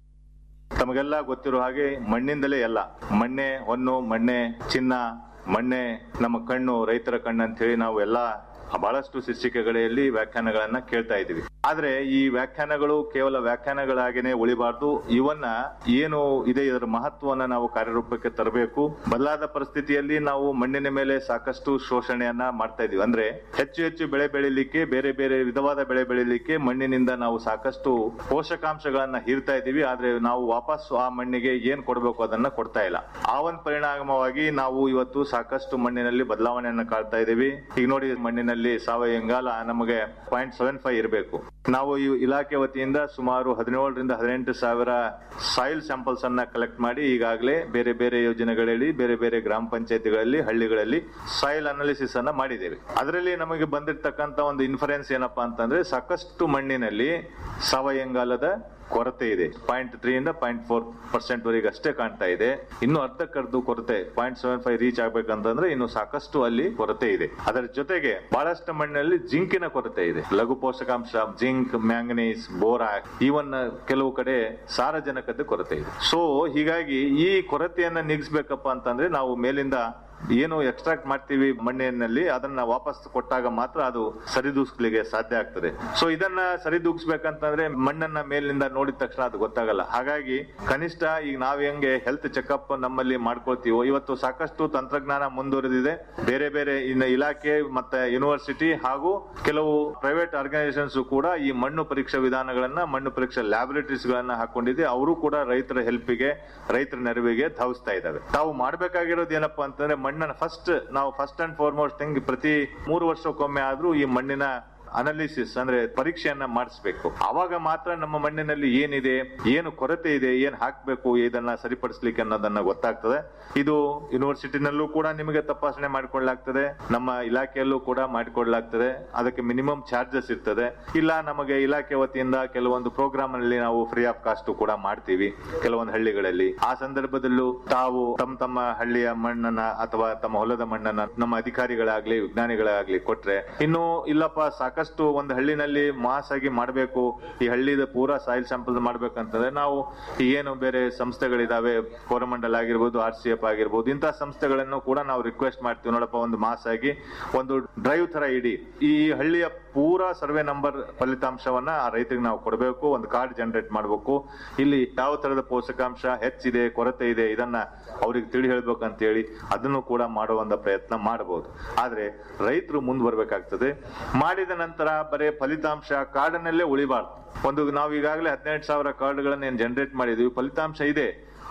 ತಮಗೆಲ್ಲ ಗೊತ್ತಿರೋ ಹಾಗೆ ಮಣ್ಣಿಂದಲೇ ಎಲ್ಲ ಮಣ್ಣೆ ಹೊನ್ನು ಮಣ್ಣೆ ಚಿನ್ನ ಮಣ್ಣೆ ನಮ್ಮ ಕಣ್ಣು ರೈತರ ಕಣ್ಣು ಅಂತ ಹೇಳಿ ನಾವು ಎಲ್ಲ ಬಹಳಷ್ಟು ಶೀರ್ಷಿಕೆಗಳಲ್ಲಿ ವ್ಯಾಖ್ಯಾನಗಳನ್ನ ಕೇಳ್ತಾ ಇದ್ದೀವಿ ಆದ್ರೆ ಈ ವ್ಯಾಖ್ಯಾನಗಳು ಕೇವಲ ವ್ಯಾಖ್ಯಾನಗಳಾಗೇನೆ ಉಳಿಬಾರ್ದು ಇವನ್ನ ಏನು ಇದೆ ಇದರ ಮಹತ್ವವನ್ನ ನಾವು ಕಾರ್ಯರೂಪಕ್ಕೆ ತರಬೇಕು ಬದಲಾದ ಪರಿಸ್ಥಿತಿಯಲ್ಲಿ ನಾವು ಮಣ್ಣಿನ ಮೇಲೆ ಸಾಕಷ್ಟು ಶೋಷಣೆಯನ್ನ ಮಾಡ್ತಾ ಇದೀವಿ ಅಂದ್ರೆ ಹೆಚ್ಚು ಹೆಚ್ಚು ಬೆಳೆ ಬೆಳಿಲಿಕ್ಕೆ ಬೇರೆ ಬೇರೆ ವಿಧವಾದ ಬೆಳೆ ಬೆಳಿಲಿಕ್ಕೆ ಮಣ್ಣಿನಿಂದ ನಾವು ಸಾಕಷ್ಟು ಪೋಷಕಾಂಶಗಳನ್ನ ಹೀರ್ತಾ ಇದೀವಿ ಆದ್ರೆ ನಾವು ವಾಪಸ್ ಆ ಮಣ್ಣಿಗೆ ಏನ್ ಕೊಡಬೇಕು ಅದನ್ನ ಕೊಡ್ತಾ ಇಲ್ಲ ಆ ಒಂದು ಪರಿಣಾಮವಾಗಿ ನಾವು ಇವತ್ತು ಸಾಕಷ್ಟು ಮಣ್ಣಿನಲ್ಲಿ ಬದಲಾವಣೆಯನ್ನ ಕಾಡ್ತಾ ಇದೀವಿ ಈಗ ನೋಡಿ ಮಣ್ಣಿನಲ್ಲಿ ಸಾವಯವ ಇಂಗಾಲ ನಮಗೆ ಪಾಯಿಂಟ್ ಸೆವೆನ್ ಫೈವ್ ಇರಬೇಕು ನಾವು ಈ ಇಲಾಖೆ ವತಿಯಿಂದ ಸುಮಾರು ಹದಿನೇಳರಿಂದ ಹದಿನೆಂಟು ಸಾವಿರ ಸಾಯಿಲ್ ಸ್ಯಾಂಪಲ್ಸ್ ಅನ್ನ ಕಲೆಕ್ಟ್ ಮಾಡಿ ಈಗಾಗಲೇ ಬೇರೆ ಬೇರೆ ಯೋಜನೆಗಳಲ್ಲಿ ಬೇರೆ ಬೇರೆ ಗ್ರಾಮ ಪಂಚಾಯತಿಗಳಲ್ಲಿ ಹಳ್ಳಿಗಳಲ್ಲಿ ಸಾಯಿಲ್ ಅನಾಲಿಸಿಸ್ ಅನ್ನ ಮಾಡಿದ್ದೇವೆ ಅದರಲ್ಲಿ ನಮಗೆ ಬಂದಿರತಕ್ಕಂತ ಒಂದು ಇನ್ಫರೆನ್ಸ್ ಏನಪ್ಪಾ ಅಂತಂದ್ರೆ ಸಾಕಷ್ಟು ಮಣ್ಣಿನಲ್ಲಿ ಸಾವಯವ ಇಂಗಾಲದ ಕೊರತೆ ಇದೆ ಪಾಯಿಂಟ್ ತ್ರೀ ಇಂದ ಪಾಯಿಂಟ್ ಫೋರ್ ಪರ್ಸೆಂಟ್ ವರೆಗೆ ಅಷ್ಟೇ ಕಾಣ್ತಾ ಇದೆ ಇನ್ನು ಅರ್ಧಕ್ಕರ್ದು ಕೊರತೆ ಪಾಯಿಂಟ್ ಸೆವೆನ್ ಫೈವ್ ರೀಚ್ ಆಗ್ಬೇಕಂತಂದ್ರೆ ಇನ್ನು ಸಾಕಷ್ಟು ಅಲ್ಲಿ ಕೊರತೆ ಇದೆ ಅದರ ಜೊತೆಗೆ ಬಹಳಷ್ಟು ಮಣ್ಣಿನಲ್ಲಿ ಜಿಂಕಿನ ಕೊರತೆ ಇದೆ ಲಘು ಪೋಷಕಾಂಶ ಜಿಂಕ್ ಮ್ಯಾಂಗನೀಸ್ ಬೋರಾಕ್ ಇವನ್ ಕೆಲವು ಕಡೆ ಸಾರಜನಕದ ಕೊರತೆ ಇದೆ ಸೊ ಹೀಗಾಗಿ ಈ ಕೊರತೆಯನ್ನ ನೀಗಿಸ್ಬೇಕಪ್ಪ ಅಂತಂದ್ರೆ ನಾವು ಮೇಲಿಂದ ಏನು ಎಕ್ಸ್ಟ್ರಾಕ್ಟ್ ಮಾಡ್ತೀವಿ ಮಣ್ಣಿನಲ್ಲಿ ಅದನ್ನ ವಾಪಸ್ ಕೊಟ್ಟಾಗ ಮಾತ್ರ ಅದು ಸರಿದೂಗಿಸ್ಲಿಕ್ಕೆ ಸಾಧ್ಯ ಆಗ್ತದೆ ಸೊ ಇದನ್ನ ಸರಿದೂಗಿಸ್ಬೇಕಂತಂದ್ರೆ ಮಣ್ಣನ್ನ ಮೇಲಿಂದ ನೋಡಿದ ತಕ್ಷಣ ಅದು ಗೊತ್ತಾಗಲ್ಲ ಹಾಗಾಗಿ ಕನಿಷ್ಠ ಈಗ ನಾವ್ ಹೆಂಗೆ ಹೆಲ್ತ್ ಚೆಕಪ್ ನಮ್ಮಲ್ಲಿ ಮಾಡ್ಕೊಳ್ತೀವೋ ಇವತ್ತು ಸಾಕಷ್ಟು ತಂತ್ರಜ್ಞಾನ ಮುಂದುವರೆದಿದೆ ಬೇರೆ ಬೇರೆ ಇನ್ನು ಇಲಾಖೆ ಮತ್ತೆ ಯೂನಿವರ್ಸಿಟಿ ಹಾಗೂ ಕೆಲವು ಪ್ರೈವೇಟ್ ಆರ್ಗನೈಸೇಷನ್ಸ್ ಕೂಡ ಈ ಮಣ್ಣು ಪರೀಕ್ಷಾ ವಿಧಾನಗಳನ್ನ ಮಣ್ಣು ಪರೀಕ್ಷಾ ಲ್ಯಾಬೊರೇಟರೀಸ್ ಗಳನ್ನ ಹಾಕೊಂಡಿದೆ ಅವರು ಕೂಡ ರೈತರ ಹೆಲ್ಪಿಗೆ ರೈತರ ನೆರವಿಗೆ ಧಾವಿಸ್ತಾ ಇದಾವೆ ತಾವು ಮಾಡ್ಬೇಕಾಗಿರೋದು ಏನಪ್ಪಾ ಅಂತಂದ್ರೆ ಮಣ್ಣನ್ನ ಫಸ್ಟ್ ನಾವು ಫಸ್ಟ್ ಅಂಡ್ ಫಾರ್ಮೋಸ್ಟ್ ಥಿಂಗ್ ಪ್ರತಿ ಮೂರು ವರ್ಷಕ್ಕೊಮ್ಮೆ ಆದ್ರೂ ಈ ಮಣ್ಣಿನ ಅನಾಲಿಸಿಸ್ ಅಂದ್ರೆ ಪರೀಕ್ಷೆಯನ್ನ ಮಾಡಿಸ್ಬೇಕು ಅವಾಗ ಮಾತ್ರ ನಮ್ಮ ಮಣ್ಣಿನಲ್ಲಿ ಏನಿದೆ ಏನು ಕೊರತೆ ಇದೆ ಏನ್ ಹಾಕ್ಬೇಕು ಇದನ್ನ ಸರಿಪಡಿಸ್ಲಿಕ್ಕೆ ಅನ್ನೋದನ್ನ ಗೊತ್ತಾಗ್ತದೆ ಇದು ಯೂನಿವರ್ಸಿಟಿನಲ್ಲೂ ಕೂಡ ನಿಮಗೆ ತಪಾಸಣೆ ಮಾಡಿಕೊಳ್ಳಲಾಗ್ತದೆ ನಮ್ಮ ಇಲಾಖೆಯಲ್ಲೂ ಕೂಡ ಮಾಡಿಕೊಳ್ಳಲಾಗ್ತದೆ ಅದಕ್ಕೆ ಮಿನಿಮಮ್ ಚಾರ್ಜಸ್ ಇರ್ತದೆ ಇಲ್ಲ ನಮಗೆ ಇಲಾಖೆ ವತಿಯಿಂದ ಕೆಲವೊಂದು ಪ್ರೋಗ್ರಾಮ್ ಅಲ್ಲಿ ನಾವು ಫ್ರೀ ಆಫ್ ಕಾಸ್ಟ್ ಕೂಡ ಮಾಡ್ತೀವಿ ಕೆಲವೊಂದು ಹಳ್ಳಿಗಳಲ್ಲಿ ಆ ಸಂದರ್ಭದಲ್ಲೂ ತಾವು ತಮ್ಮ ತಮ್ಮ ಹಳ್ಳಿಯ ಮಣ್ಣನ್ನ ಅಥವಾ ತಮ್ಮ ಹೊಲದ ಮಣ್ಣನ್ನ ನಮ್ಮ ಅಧಿಕಾರಿಗಳಾಗ್ಲಿ ವಿಜ್ಞಾನಿಗಳಾಗ್ಲಿ ಕೊಟ್ರೆ ಇನ್ನು ಇಲ್ಲಪ್ಪ ಸಾಕಷ್ಟು ಒಂದು ಹಳ್ಳಿನಲ್ಲಿ ಮಾಸ್ ಆಗಿ ಮಾಡಬೇಕು ಈ ಹಳ್ಳಿದ ಪೂರಾ ಸಾಯಿಲ್ ಸ್ಯಾಂಪಲ್ ಮಾಡ್ಬೇಕಂತಂದ್ರೆ ನಾವು ಈ ಏನು ಬೇರೆ ಸಂಸ್ಥೆಗಳಿದಾವೆ ಕೋರಮಂಡಲ್ ಆಗಿರ್ಬೋದು ಆರ್ ಸಿ ಎಫ್ ಆಗಿರ್ಬೋದು ಇಂತಹ ಸಂಸ್ಥೆಗಳನ್ನು ಕೂಡ ನಾವು ರಿಕ್ವೆಸ್ಟ್ ಮಾಡ್ತೀವಿ ನೋಡಪ್ಪ ಒಂದು ಮಾಸ್ ಆಗಿ ಒಂದು ಡ್ರೈವ್ ತರ ಇಡಿ ಈ ಹಳ್ಳಿಯ ಪೂರಾ ಸರ್ವೆ ನಂಬರ್ ಫಲಿತಾಂಶವನ್ನ ಆ ರೈತರಿಗೆ ನಾವು ಕೊಡಬೇಕು ಒಂದು ಕಾರ್ಡ್ ಜನರೇಟ್ ಮಾಡಬೇಕು ಇಲ್ಲಿ ಯಾವ ತರದ ಪೋಷಕಾಂಶ ಹೆಚ್ಚಿದೆ ಕೊರತೆ ಇದೆ ಇದನ್ನ ಅವ್ರಿಗೆ ತಿಳಿ ಹೇಳ್ಬೇಕು ಅಂತ ಹೇಳಿ ಅದನ್ನು ಕೂಡ ಮಾಡುವಂತ ಪ್ರಯತ್ನ ಮಾಡಬಹುದು ಆದ್ರೆ ರೈತರು ಮುಂದುವರ್ಬೇಕಾಗ್ತದೆ ಮಾಡಿದ ನಂತರ ಬರೇ ಫಲಿತಾಂಶ ಕಾರ್ಡ್ನಲ್ಲೇ ಉಳಿಬಾರ್ದು ಒಂದು ನಾವು ಈಗಾಗಲೇ ಹದಿನೆಂಟು ಸಾವಿರ ಕಾರ್ಡ್ಗಳನ್ನ ಏನ್ ಜನರೇಟ್ ಮಾಡಿದೀವಿ ಫಲಿತಾಂಶ ಇದೆ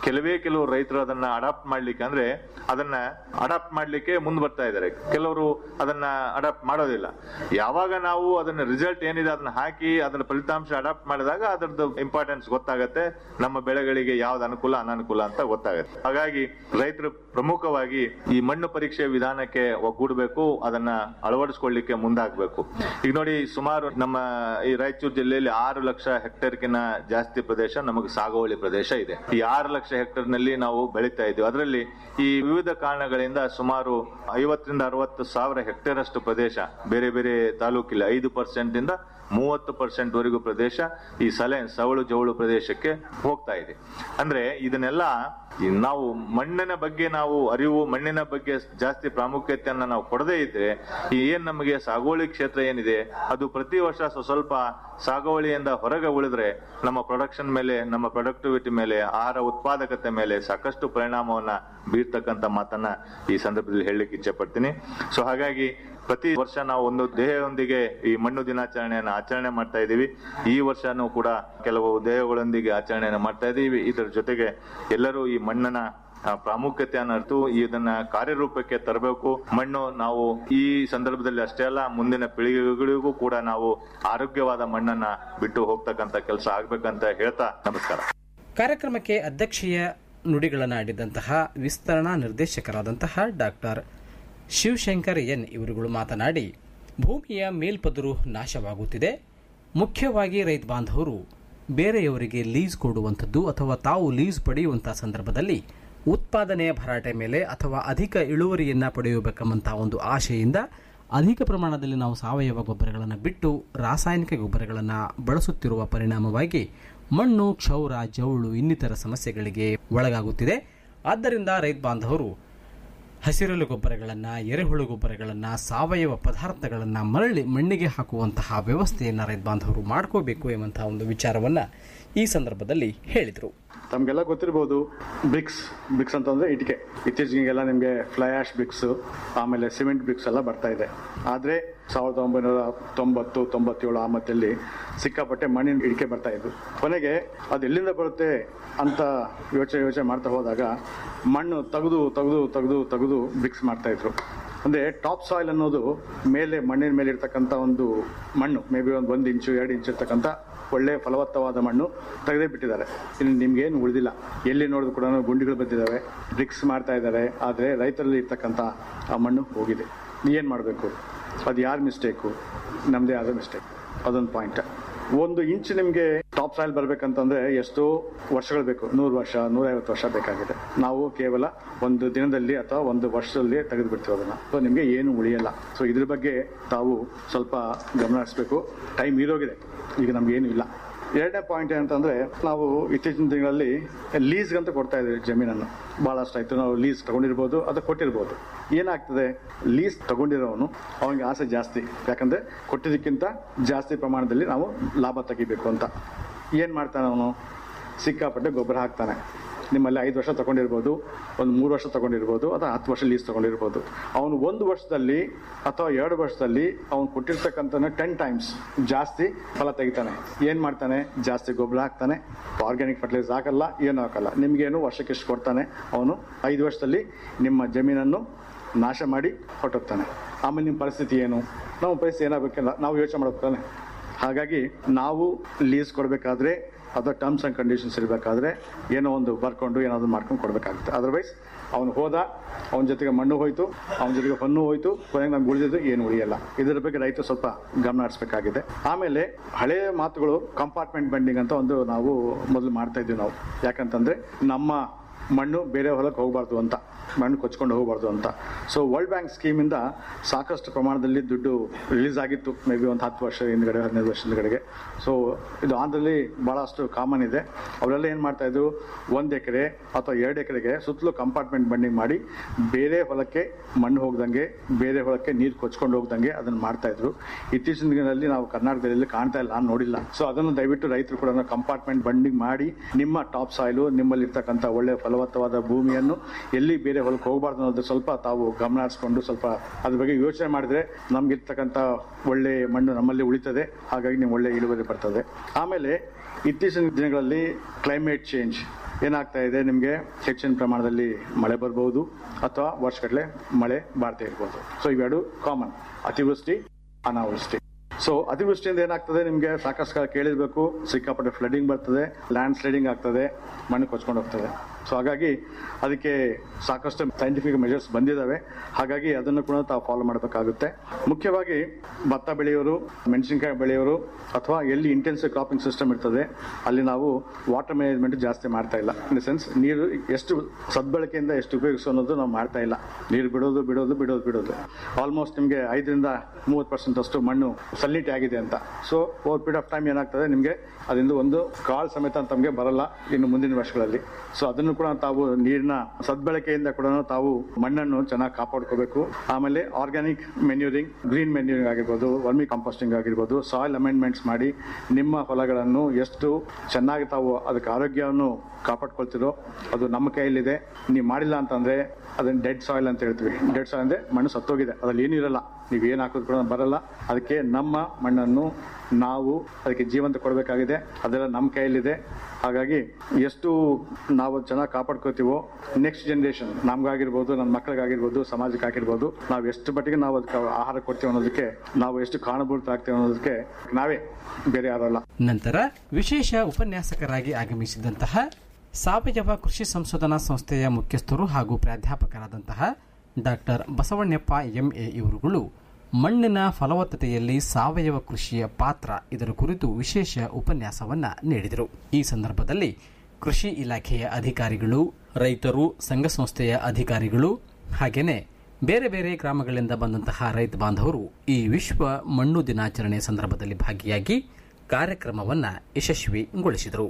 ಕೆಲವೇ ಕೆಲವು ರೈತರು ಅದನ್ನ ಅಡಾಪ್ಟ್ ಮಾಡ್ಲಿಕ್ಕೆ ಅಂದ್ರೆ ಅದನ್ನ ಅಡಾಪ್ಟ್ ಮಾಡ್ಲಿಕ್ಕೆ ಮುಂದ್ ಬರ್ತಾ ಇದ್ದಾರೆ ಕೆಲವರು ಅದನ್ನ ಅಡಾಪ್ಟ್ ಮಾಡೋದಿಲ್ಲ ಯಾವಾಗ ನಾವು ಅದನ್ನ ರಿಸಲ್ಟ್ ಏನಿದೆ ಅದನ್ನ ಹಾಕಿ ಅದನ್ನ ಫಲಿತಾಂಶ ಅಡಾಪ್ಟ್ ಮಾಡಿದಾಗ ಅದರದ್ದು ಇಂಪಾರ್ಟೆನ್ಸ್ ಗೊತ್ತಾಗತ್ತೆ ನಮ್ಮ ಬೆಳೆಗಳಿಗೆ ಯಾವ್ದು ಅನುಕೂಲ ಅನಾನುಕೂಲ ಅಂತ ಗೊತ್ತಾಗುತ್ತೆ ಹಾಗಾಗಿ ರೈತರು ಪ್ರಮುಖವಾಗಿ ಈ ಮಣ್ಣು ಪರೀಕ್ಷೆ ವಿಧಾನಕ್ಕೆ ಒಗ್ಗೂಡಬೇಕು ಅದನ್ನ ಅಳವಡಿಸ್ಕೊಳ್ಳಿಕ್ಕೆ ಮುಂದಾಗಬೇಕು ಈಗ ನೋಡಿ ಸುಮಾರು ನಮ್ಮ ಈ ರಾಯಚೂರು ಜಿಲ್ಲೆಯಲ್ಲಿ ಆರು ಲಕ್ಷ ಹೆಕ್ಟೇರ್ಗಿನ ಜಾಸ್ತಿ ಪ್ರದೇಶ ನಮಗೆ ಸಾಗುವಳಿ ಪ್ರದೇಶ ಇದೆ ಈ ಆರು ಲಕ್ಷ ಹೆಕ್ಟೇರ್ ನಲ್ಲಿ ನಾವು ಬೆಳೀತಾ ಇದ್ದೀವಿ ಅದರಲ್ಲಿ ಈ ವಿವಿಧ ಕಾರಣಗಳಿಂದ ಸುಮಾರು ಐವತ್ತರಿಂದ ಅರವತ್ತು ಸಾವಿರ ಹೆಕ್ಟೇರ್ ಅಷ್ಟು ಪ್ರದೇಶ ಬೇರೆ ಬೇರೆ ತಾಲೂಕಿಲ್ಲ ಐದು ಪರ್ಸೆಂಟ್ ಇಂದ ಮೂವತ್ತು ಪರ್ಸೆಂಟ್ ವರೆಗೂ ಪ್ರದೇಶ ಈ ಸಲೆ ಸವಳು ಜವಳು ಪ್ರದೇಶಕ್ಕೆ ಹೋಗ್ತಾ ಇದೆ ಅಂದ್ರೆ ಇದನ್ನೆಲ್ಲ ಈ ನಾವು ಮಣ್ಣಿನ ಬಗ್ಗೆ ನಾವು ಅರಿವು ಮಣ್ಣಿನ ಬಗ್ಗೆ ಜಾಸ್ತಿ ಪ್ರಾಮುಖ್ಯತೆಯನ್ನ ನಾವು ಕೊಡದೇ ಇದ್ರೆ ಈ ಏನ್ ನಮಗೆ ಸಾಗುವಳಿ ಕ್ಷೇತ್ರ ಏನಿದೆ ಅದು ಪ್ರತಿ ವರ್ಷ ಸ್ವ- ಸ್ವಲ್ಪ ಸಾಗುವಳಿಯಿಂದ ಹೊರಗೆ ಉಳಿದ್ರೆ ನಮ್ಮ ಪ್ರೊಡಕ್ಷನ್ ಮೇಲೆ ನಮ್ಮ ಪ್ರೊಡಕ್ಟಿವಿಟಿ ಮೇಲೆ ಆಹಾರ ಉತ್ಪಾದಕತೆ ಮೇಲೆ ಸಾಕಷ್ಟು ಪರಿಣಾಮವನ್ನ ಬೀರ್ತಕ್ಕಂಥ ಮಾತನ್ನ ಈ ಸಂದರ್ಭದಲ್ಲಿ ಹೇಳಲಿಕ್ಕೆ ಇಚ್ಛೆ ಪಡ್ತೀನಿ ಸೊ ಹಾಗಾಗಿ ಪ್ರತಿ ವರ್ಷ ನಾವು ಒಂದು ದೇಹದೊಂದಿಗೆ ಈ ಮಣ್ಣು ದಿನಾಚರಣೆಯನ್ನ ಆಚರಣೆ ಮಾಡ್ತಾ ಇದ್ದೀವಿ ಈ ವರ್ಷನೂ ಕೂಡ ಕೆಲವು ದೇಹಗಳೊಂದಿಗೆ ಆಚರಣೆಯನ್ನ ಮಾಡ್ತಾ ಇದ್ದೀವಿ ಇದರ ಜೊತೆಗೆ ಎಲ್ಲರೂ ಈ ಮಣ್ಣನ ಆ, ಪ್ರಾಮುಖ್ಯತೆಯನ್ನು ಅರಿತು ಇದನ್ನ ಕಾರ್ಯರೂಪಕ್ಕೆ ತರಬೇಕು ಮಣ್ಣು ನಾವು ಈ ಸಂದರ್ಭದಲ್ಲಿ ಅಷ್ಟೇ ಅಲ್ಲ ಮುಂದಿನ ಪೀಳಿಗೆಗಳಿಗೂ ಕೂಡ ನಾವು ಆರೋಗ್ಯವಾದ ಮಣ್ಣನ್ನ ಬಿಟ್ಟು ಹೋಗ್ತಕ್ಕಂತ ಕೆಲಸ ಆಗ್ಬೇಕಂತ ಹೇಳ್ತಾ ನಮಸ್ಕಾರ ಕಾರ್ಯಕ್ರಮಕ್ಕೆ ಅಧ್ಯಕ್ಷೀಯ ನುಡಿಗಳನ್ನಾಡಿದಂತಹ ವಿಸ್ತರಣಾ ನಿರ್ದೇಶಕರಾದಂತಹ ಡಾಕ್ಟರ್ ಶಿವಶಂಕರ್ ಎನ್ ಇವರುಗಳು ಮಾತನಾಡಿ ಭೂಮಿಯ ಮೇಲ್ಪದರು ನಾಶವಾಗುತ್ತಿದೆ ಮುಖ್ಯವಾಗಿ ರೈತ ಬಾಂಧವರು ಬೇರೆಯವರಿಗೆ ಲೀಸ್ ಕೊಡುವಂಥದ್ದು ಅಥವಾ ತಾವು ಲೀಸ್ ಪಡೆಯುವಂತಹ ಸಂದರ್ಭದಲ್ಲಿ ಉತ್ಪಾದನೆಯ ಭರಾಟೆ ಮೇಲೆ ಅಥವಾ ಅಧಿಕ ಇಳುವರಿಯನ್ನು ಪಡೆಯಬೇಕೆಂಬಂಥ ಒಂದು ಆಶೆಯಿಂದ ಅಧಿಕ ಪ್ರಮಾಣದಲ್ಲಿ ನಾವು ಸಾವಯವ ಗೊಬ್ಬರಗಳನ್ನು ಬಿಟ್ಟು ರಾಸಾಯನಿಕ ಗೊಬ್ಬರಗಳನ್ನು ಬಳಸುತ್ತಿರುವ ಪರಿಣಾಮವಾಗಿ ಮಣ್ಣು ಕ್ಷೌರ ಜೌಳು ಇನ್ನಿತರ ಸಮಸ್ಯೆಗಳಿಗೆ ಒಳಗಾಗುತ್ತಿದೆ ಆದ್ದರಿಂದ ರೈತ ಬಾಂಧವರು ಹಸಿರೆಲೆ ಗೊಬ್ಬರಗಳನ್ನು ಎರೆಹುಳು ಗೊಬ್ಬರಗಳನ್ನು ಸಾವಯವ ಪದಾರ್ಥಗಳನ್ನು ಮರಳಿ ಮಣ್ಣಿಗೆ ಹಾಕುವಂತಹ ವ್ಯವಸ್ಥೆಯನ್ನು ರೈತ ಬಾಂಧವರು ಮಾಡ್ಕೋಬೇಕು ಎಂಬಂತಹ ಒಂದು ವಿಚಾರವನ್ನು ಈ ಸಂದರ್ಭದಲ್ಲಿ ಹೇಳಿದರು ತಮಗೆಲ್ಲ ಗೊತ್ತಿರ್ಬೋದು ಬ್ರಿಕ್ಸ್ ಬ್ರಿಕ್ಸ್ ಅಂತಂದ್ರೆ ಇಟಿಕೆ ಇತ್ತೀಚೆಗೆಲ್ಲ ನಿಮಗೆ ಫ್ಲೈ ಆಶ್ ಬ್ರಿಕ್ಸ್ ಆಮೇಲೆ ಸಿಮೆಂಟ್ ಬ್ರಿಕ್ಸ್ ಎಲ್ಲ ಬರ್ತಾ ಇದೆ ಆದರೆ ಸಾವಿರದ ಒಂಬೈನೂರ ತೊಂಬತ್ತು ತೊಂಬತ್ತೇಳು ಆ ಮತ್ತಲ್ಲಿ ಸಿಕ್ಕಾಪಟ್ಟೆ ಮಣ್ಣಿನ ಇಡಿಕೆ ಬರ್ತಾ ಇದ್ವು ಕೊನೆಗೆ ಅದು ಎಲ್ಲಿಂದ ಬರುತ್ತೆ ಅಂತ ಯೋಚನೆ ಯೋಚನೆ ಮಾಡ್ತಾ ಹೋದಾಗ ಮಣ್ಣು ತೆಗೆದು ತೆಗೆದು ತೆಗೆದು ತೆಗೆದು ಬ್ರಿಕ್ಸ್ ಮಾಡ್ತಾ ಇದ್ರು ಅಂದ್ರೆ ಟಾಪ್ ಸಾಯಿಲ್ ಅನ್ನೋದು ಮೇಲೆ ಮಣ್ಣಿನ ಮೇಲೆ ಇರ್ತಕ್ಕಂಥ ಒಂದು ಮಣ್ಣು ಮೇ ಬಿ ಒಂದು ಒಂದು ಇಂಚು ಎರಡು ಇಂಚು ಇರ್ತಕ್ಕಂಥ ಒಳ್ಳೆ ಫಲವತ್ತವಾದ ಮಣ್ಣು ತೆಗೆದೇ ಬಿಟ್ಟಿದ್ದಾರೆ ಇನ್ನು ನಿಮ್ಗೇನು ಉಳಿದಿಲ್ಲ ಎಲ್ಲಿ ನೋಡಿದ್ರು ಕೂಡ ಗುಂಡಿಗಳು ಬಂದಿದ್ದಾವೆ ಬ್ರಿಕ್ಸ್ ಮಾಡ್ತಾ ಇದ್ದಾರೆ ಆದರೆ ರೈತರಲ್ಲಿ ಇರ್ತಕ್ಕಂಥ ಆ ಮಣ್ಣು ಹೋಗಿದೆ ಏನು ಮಾಡಬೇಕು ಅದು ಯಾರ ಮಿಸ್ಟೇಕು ನಮ್ಮದೇ ಆದ ಮಿಸ್ಟೇಕ್ ಅದೊಂದು ಪಾಯಿಂಟ್ ಒಂದು ಇಂಚ್ ನಿಮಗೆ ಟಾಪ್ ಸಾಯಿಲ್ ಬರಬೇಕಂತಂದ್ರೆ ಎಷ್ಟೋ ವರ್ಷಗಳು ಬೇಕು ನೂರು ವರ್ಷ ನೂರೈವತ್ತು ವರ್ಷ ಬೇಕಾಗಿದೆ ನಾವು ಕೇವಲ ಒಂದು ದಿನದಲ್ಲಿ ಅಥವಾ ಒಂದು ವರ್ಷದಲ್ಲಿ ತೆಗೆದು ಬಿಡ್ತೀವಿ ಅದನ್ನ ಸೊ ನಿಮಗೆ ಏನು ಉಳಿಯಲ್ಲ ಸೊ ಇದ್ರ ಬಗ್ಗೆ ತಾವು ಸ್ವಲ್ಪ ಗಮನ ಹರಿಸ್ಬೇಕು ಟೈಮ್ ಇರೋಗಿದೆ ಈಗ ನಮ್ಗೇನು ಇಲ್ಲ ಎರಡನೇ ಪಾಯಿಂಟ್ ಏನಂತಂದ್ರೆ ನಾವು ಇತ್ತೀಚಿನ ದಿನಗಳಲ್ಲಿ ಲೀಸ್ಗೆ ಅಂತ ಕೊಡ್ತಾ ಇದ್ದೀವಿ ಜಮೀನನ್ನು ಭಾಳಷ್ಟು ಆಯ್ತು ನಾವು ಲೀಸ್ ತಗೊಂಡಿರ್ಬೋದು ಅಥವಾ ಕೊಟ್ಟಿರ್ಬೋದು ಏನಾಗ್ತದೆ ಲೀಸ್ ತಗೊಂಡಿರೋನು ಅವನಿಗೆ ಆಸೆ ಜಾಸ್ತಿ ಯಾಕಂದ್ರೆ ಕೊಟ್ಟಿದ್ದಕ್ಕಿಂತ ಜಾಸ್ತಿ ಪ್ರಮಾಣದಲ್ಲಿ ನಾವು ಲಾಭ ತೆಗಿಬೇಕು ಅಂತ ಏನು ಮಾಡ್ತಾನೆ ಅವನು ಸಿಕ್ಕಾಪಟ್ಟೆ ಗೊಬ್ಬರ ಹಾಕ್ತಾನೆ ನಿಮ್ಮಲ್ಲಿ ಐದು ವರ್ಷ ತಗೊಂಡಿರ್ಬೋದು ಒಂದು ಮೂರು ವರ್ಷ ತಗೊಂಡಿರ್ಬೋದು ಅಥವಾ ಹತ್ತು ವರ್ಷ ಲೀಸ್ ತಗೊಂಡಿರ್ಬೋದು ಅವನು ಒಂದು ವರ್ಷದಲ್ಲಿ ಅಥವಾ ಎರಡು ವರ್ಷದಲ್ಲಿ ಅವನು ಕೊಟ್ಟಿರ್ತಕ್ಕಂಥ ಟೆನ್ ಟೈಮ್ಸ್ ಜಾಸ್ತಿ ಫಲ ತೆಗಿತಾನೆ ಏನು ಮಾಡ್ತಾನೆ ಜಾಸ್ತಿ ಗೊಬ್ಬರ ಹಾಕ್ತಾನೆ ಆರ್ಗ್ಯಾನಿಕ್ ಫರ್ಟಿಲೈಸರ್ ಹಾಕಲ್ಲ ಏನು ಹಾಕಲ್ಲ ನಿಮಗೇನು ವರ್ಷಕ್ಕೆ ಎಷ್ಟು ಕೊಡ್ತಾನೆ ಅವನು ಐದು ವರ್ಷದಲ್ಲಿ ನಿಮ್ಮ ಜಮೀನನ್ನು ನಾಶ ಮಾಡಿ ಹೊರಟೋಗ್ತಾನೆ ಆಮೇಲೆ ನಿಮ್ಮ ಪರಿಸ್ಥಿತಿ ಏನು ನಮ್ಮ ಪರಿಸ್ಥಿತಿ ಏನಾಗಬೇಕಲ್ಲ ನಾವು ಯೋಚನೆ ಮಾಡಬೇಕಾನೆ ಹಾಗಾಗಿ ನಾವು ಲೀಸ್ ಕೊಡಬೇಕಾದ್ರೆ ಅಥವಾ ಟರ್ಮ್ಸ್ ಆ್ಯಂಡ್ ಕಂಡೀಷನ್ಸ್ ಇರಬೇಕಾದ್ರೆ ಏನೋ ಒಂದು ಬರ್ಕೊಂಡು ಏನಾದ್ರು ಮಾಡ್ಕೊಂಡು ಕೊಡಬೇಕಾಗುತ್ತೆ ಅದರ್ವೈಸ್ ಅವನು ಹೋದ ಅವನ ಜೊತೆಗೆ ಮಣ್ಣು ಹೋಯ್ತು ಅವನ ಜೊತೆಗೆ ಹೊನ್ನು ಹೋಯ್ತು ಕೊನೆಗೆ ನಮ್ಗೆ ಉಳಿದಿದ್ದು ಏನು ಉಳಿಯಲ್ಲ ಇದರ ಬಗ್ಗೆ ರೈತರು ಸ್ವಲ್ಪ ಗಮನ ಹರಿಸ್ಬೇಕಾಗಿದೆ ಆಮೇಲೆ ಹಳೆಯ ಮಾತುಗಳು ಕಂಪಾರ್ಟ್ಮೆಂಟ್ ಬೆಂಡಿಂಗ್ ಅಂತ ಒಂದು ನಾವು ಮೊದಲು ಮಾಡ್ತಾ ಇದ್ವಿ ನಾವು ಯಾಕಂತಂದ್ರೆ ನಮ್ಮ ಮಣ್ಣು ಬೇರೆ ಹೊಲಕ್ಕೆ ಹೋಗಬಾರ್ದು ಅಂತ ಮಣ್ಣು ಕೊಚ್ಕೊಂಡು ಹೋಗಬಾರ್ದು ಅಂತ ಸೊ ವರ್ಲ್ಡ್ ಬ್ಯಾಂಕ್ ಸ್ಕೀಮಿಂದ ಸಾಕಷ್ಟು ಪ್ರಮಾಣದಲ್ಲಿ ದುಡ್ಡು ರಿಲೀಸ್ ಆಗಿತ್ತು ಮೇ ಬಿ ಒಂದು ಹತ್ತು ವರ್ಷ ಹಿಂದ್ಗಡೆ ಹದಿನೈದು ವರ್ಷ ಹಿಂದ್ಗಡೆಗೆ ಸೊ ಇದು ಆಂಧ್ರದಲ್ಲಿ ಭಾಳಷ್ಟು ಕಾಮನ್ ಇದೆ ಅವರೆಲ್ಲ ಏನು ಮಾಡ್ತಾ ಇದ್ರು ಒಂದು ಎಕರೆ ಅಥವಾ ಎರಡು ಎಕರೆಗೆ ಸುತ್ತಲೂ ಕಂಪಾರ್ಟ್ಮೆಂಟ್ ಬಂಡಿಂಗ್ ಮಾಡಿ ಬೇರೆ ಹೊಲಕ್ಕೆ ಮಣ್ಣು ಹೋಗ್ದಂಗೆ ಬೇರೆ ಹೊಲಕ್ಕೆ ನೀರು ಕೊಚ್ಕೊಂಡು ಹೋಗ್ದಂಗೆ ಅದನ್ನು ಮಾಡ್ತಾ ಇದ್ರು ಇತ್ತೀಚಿನ ದಿನಗಳಲ್ಲಿ ನಾವು ಕರ್ನಾಟಕದಲ್ಲಿ ಕಾಣ್ತಾ ಇಲ್ಲ ನಾನು ನೋಡಿಲ್ಲ ಸೊ ಅದನ್ನು ದಯವಿಟ್ಟು ರೈತರು ಕೂಡ ಕಂಪಾರ್ಟ್ಮೆಂಟ್ ಬಂಡಿಂಗ್ ಮಾಡಿ ನಿಮ್ಮ ಟಾಪ್ ಸಾಯಿಲು ನಿಮ್ಮಲ್ಲಿ ಇರ್ತಕ್ಕಂಥ ಒಳ್ಳೆ ಫಲವತ್ತವಾದ ಭೂಮಿಯನ್ನು ಎಲ್ಲಿ ಬೇರೆ ಹೊಲಕ್ಕೆ ಹೋಗಬಾರ್ದು ಅನ್ನೋದು ಸ್ವಲ್ಪ ತಾವು ಗಮನ ಹರಿಸ್ಕೊಂಡು ಸ್ವಲ್ಪ ಅದ್ರ ಬಗ್ಗೆ ಯೋಚನೆ ಮಾಡಿದ್ರೆ ನಮ್ಗಿರ್ತಕ್ಕಂಥ ಒಳ್ಳೆ ಮಣ್ಣು ನಮ್ಮಲ್ಲಿ ಉಳಿತದೆ ಹಾಗಾಗಿ ನಿಮ್ಗೆ ಒಳ್ಳೆ ಇಳುವರಿ ಬರ್ತದೆ ಆಮೇಲೆ ಇತ್ತೀಚಿನ ದಿನಗಳಲ್ಲಿ ಕ್ಲೈಮೇಟ್ ಚೇಂಜ್ ಏನಾಗ್ತಾ ಇದೆ ನಿಮಗೆ ಹೆಚ್ಚಿನ ಪ್ರಮಾಣದಲ್ಲಿ ಮಳೆ ಬರ್ಬೋದು ಅಥವಾ ವರ್ಷಗಟ್ಟಲೆ ಮಳೆ ಬಾರ್ದೇ ಇರ್ಬೋದು ಸೊ ಇವೆರಡು ಕಾಮನ್ ಅತಿವೃಷ್ಟಿ ಅನಾವೃಷ್ಟಿ ಸೊ ಅತಿವೃಷ್ಟಿಯಿಂದ ಏನಾಗ್ತದೆ ನಿಮಗೆ ಸಾಕಷ್ಟು ಕಾಲ ಕೇಳಿರ್ಬೇಕು ಸಿಕ್ಕಾಪಟ್ಟೆ ಫ್ಲಡಿಂಗ್ ಬರ್ತದೆ ಲ್ಯಾಂಡ್ ಸ್ಲೈಡಿಂಗ್ ಆಗ್ತದೆ ಮಣ್ಣು ಕೊಚ್ಕೊಂಡು ಹೋಗ್ತದೆ ಸೊ ಹಾಗಾಗಿ ಅದಕ್ಕೆ ಸಾಕಷ್ಟು ಸೈಂಟಿಫಿಕ್ ಮೆಜರ್ಸ್ ಬಂದಿದ್ದಾವೆ ಹಾಗಾಗಿ ಅದನ್ನು ಕೂಡ ತಾವು ಫಾಲೋ ಮಾಡಬೇಕಾಗುತ್ತೆ ಮುಖ್ಯವಾಗಿ ಭತ್ತ ಬೆಳೆಯೋರು ಮೆಣಸಿನಕಾಯಿ ಬೆಳೆಯೋರು ಅಥವಾ ಎಲ್ಲಿ ಇಂಟೆನ್ಸಿವ್ ಕ್ರಾಪಿಂಗ್ ಸಿಸ್ಟಮ್ ಇರ್ತದೆ ಅಲ್ಲಿ ನಾವು ವಾಟರ್ ಮ್ಯಾನೇಜ್ಮೆಂಟ್ ಜಾಸ್ತಿ ಮಾಡ್ತಾ ಇಲ್ಲ ಇನ್ ದ ಸೆನ್ಸ್ ನೀರು ಎಷ್ಟು ಸದ್ಬಳಕೆಯಿಂದ ಎಷ್ಟು ಉಪಯೋಗಿಸೋ ಅನ್ನೋದು ನಾವು ಮಾಡ್ತಾ ಇಲ್ಲ ನೀರು ಬಿಡೋದು ಬಿಡೋದು ಬಿಡೋದು ಬಿಡೋದು ಆಲ್ಮೋಸ್ಟ್ ನಿಮಗೆ ಐದರಿಂದ ಮೂವತ್ತು ಪರ್ಸೆಂಟ್ ಅಷ್ಟು ಮಣ್ಣು ಸಲ್ಲಿಟಿ ಆಗಿದೆ ಅಂತ so over period of time ಏನಾಗ್ತದೆ ನಿಮಗೆ ಅದರಿಂದ ಒಂದು ಕಾಲ್ ಸಮೇತ ತಮಗೆ ಬರಲ್ಲ ಇನ್ನು ಮುಂದಿನ ವರ್ಷಗಳಲ್ಲಿ ಸೊ ಅದನ್ನು ಕೂಡ ತಾವು ನೀರಿನ ಸದ್ಬಳಕೆಯಿಂದ ಕೂಡ ತಾವು ಮಣ್ಣನ್ನು ಚೆನ್ನಾಗಿ ಕಾಪಾಡ್ಕೋಬೇಕು ಆಮೇಲೆ ಆರ್ಗ್ಯಾನಿಕ್ ಮೆನ್ಯೂರಿಂಗ್ ಗ್ರೀನ್ ಮೆನ್ಯೂರಿಂಗ್ ಆಗಿರ್ಬೋದು ವರ್ಮಿ ಕಾಂಪೋಸ್ಟಿಂಗ್ ಆಗಿರ್ಬೋದು ಸಾಯಿಲ್ ಅಮೆಂಡ್ಮೆಂಟ್ಸ್ ಮಾಡಿ ನಿಮ್ಮ ಹೊಲಗಳನ್ನು ಎಷ್ಟು ಚೆನ್ನಾಗಿ ತಾವು ಅದಕ್ಕೆ ಆರೋಗ್ಯವನ್ನು ಕಾಪಾಡ್ಕೊಳ್ತಿರೋ ಅದು ನಮ್ಮ ಕೈಯಲ್ಲಿದೆ ನೀವು ಮಾಡಿಲ್ಲ ಅಂತಂದ್ರೆ ಅದನ್ನ ಡೆಡ್ ಸಾಯಿಲ್ ಅಂತ ಹೇಳ್ತೀವಿ ಡೆಡ್ ಸಾಯಿಲ್ ಅಂದ್ರೆ ಮಣ್ಣು ಸತ್ತೋಗಿದೆ ಅದ್ರಲ್ಲಿ ಏನೂ ಇರಲ್ಲ ನೀವು ಏನು ಹಾಕೋದು ಕೂಡ ಬರಲ್ಲ ಅದಕ್ಕೆ ನಮ್ಮ ಮಣ್ಣನ್ನು ನಾವು ಅದಕ್ಕೆ ಜೀವಂತ ಕೊಡಬೇಕಾಗಿದೆ ಅದೆಲ್ಲ ನಮ್ಮ ಕೈಯಲ್ಲಿದೆ ಹಾಗಾಗಿ ಎಷ್ಟು ನಾವು ಚೆನ್ನಾಗಿ ಕಾಪಾಡ್ಕೋತೀವೋ ನೆಕ್ಸ್ಟ್ ಜನರೇಷನ್ ನಮ್ಗಾಗಿರ್ಬೋದು ನನ್ನ ಮಕ್ಕಳಿಗಾಗಿರ್ಬೋದು ಸಮಾಜಕ್ಕೆ ಆಗಿರ್ಬೋದು ನಾವು ಎಷ್ಟು ಮಟ್ಟಿಗೆ ನಾವು ಅದಕ್ಕೆ ಆಹಾರ ಕೊಡ್ತೀವಿ ಅನ್ನೋದಕ್ಕೆ ನಾವು ಎಷ್ಟು ಕಾರಣಭೂತ ಆಗ್ತೀವಿ ಅನ್ನೋದಕ್ಕೆ ನಾವೇ ಬೇರೆ ಯಾರಲ್ಲ ನಂತರ ವಿಶೇಷ ಉಪನ್ಯಾಸಕರಾಗಿ ಆಗಮಿಸಿದಂತಹ ಸಾವಯವ ಕೃಷಿ ಸಂಶೋಧನಾ ಸಂಸ್ಥೆಯ ಮುಖ್ಯಸ್ಥರು ಹಾಗೂ ಪ್ರಾಧ್ಯಾಪಕರಾದಂತಹ ಡಾಕ್ಟರ್ ಬಸವಣ್ಣಪ್ಪ ಎಂಎ ಇವರುಗಳು ಮಣ್ಣಿನ ಫಲವತ್ತತೆಯಲ್ಲಿ ಸಾವಯವ ಕೃಷಿಯ ಪಾತ್ರ ಇದರ ಕುರಿತು ವಿಶೇಷ ಉಪನ್ಯಾಸವನ್ನ ನೀಡಿದರು ಈ ಸಂದರ್ಭದಲ್ಲಿ ಕೃಷಿ ಇಲಾಖೆಯ ಅಧಿಕಾರಿಗಳು ರೈತರು ಸಂಘ ಸಂಸ್ಥೆಯ ಅಧಿಕಾರಿಗಳು ಹಾಗೇನೆ ಬೇರೆ ಬೇರೆ ಗ್ರಾಮಗಳಿಂದ ಬಂದಂತಹ ರೈತ ಬಾಂಧವರು ಈ ವಿಶ್ವ ಮಣ್ಣು ದಿನಾಚರಣೆ ಸಂದರ್ಭದಲ್ಲಿ ಭಾಗಿಯಾಗಿ ಕಾರ್ಯಕ್ರಮವನ್ನ ಯಶಸ್ವಿಗೊಳಿಸಿದರು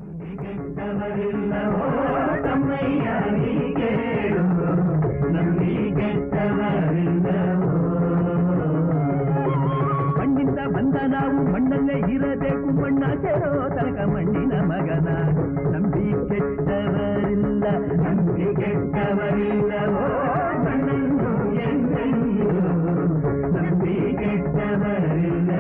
ಮಣ್ಣಿಂದ ಬಂದ ನಾವು ಮಣ್ಣಲ್ಲೇ ಇರಬೇಕು ಮಣ್ಣ ಸೇರೋ ತನಕ ಮಣ್ಣಿನ ಮಗನ ನಂಬಿ ಕೆಟ್ಟವರಿಲ್ಲ ನಂಬಿ ಕೆಟ್ಟವರಿಲ್ಲ ಓ ಮಣ್ಣನ್ನು ಎಂದೆಂದು ನಂಬಿ ಕೆಟ್ಟವರಿಲ್ಲ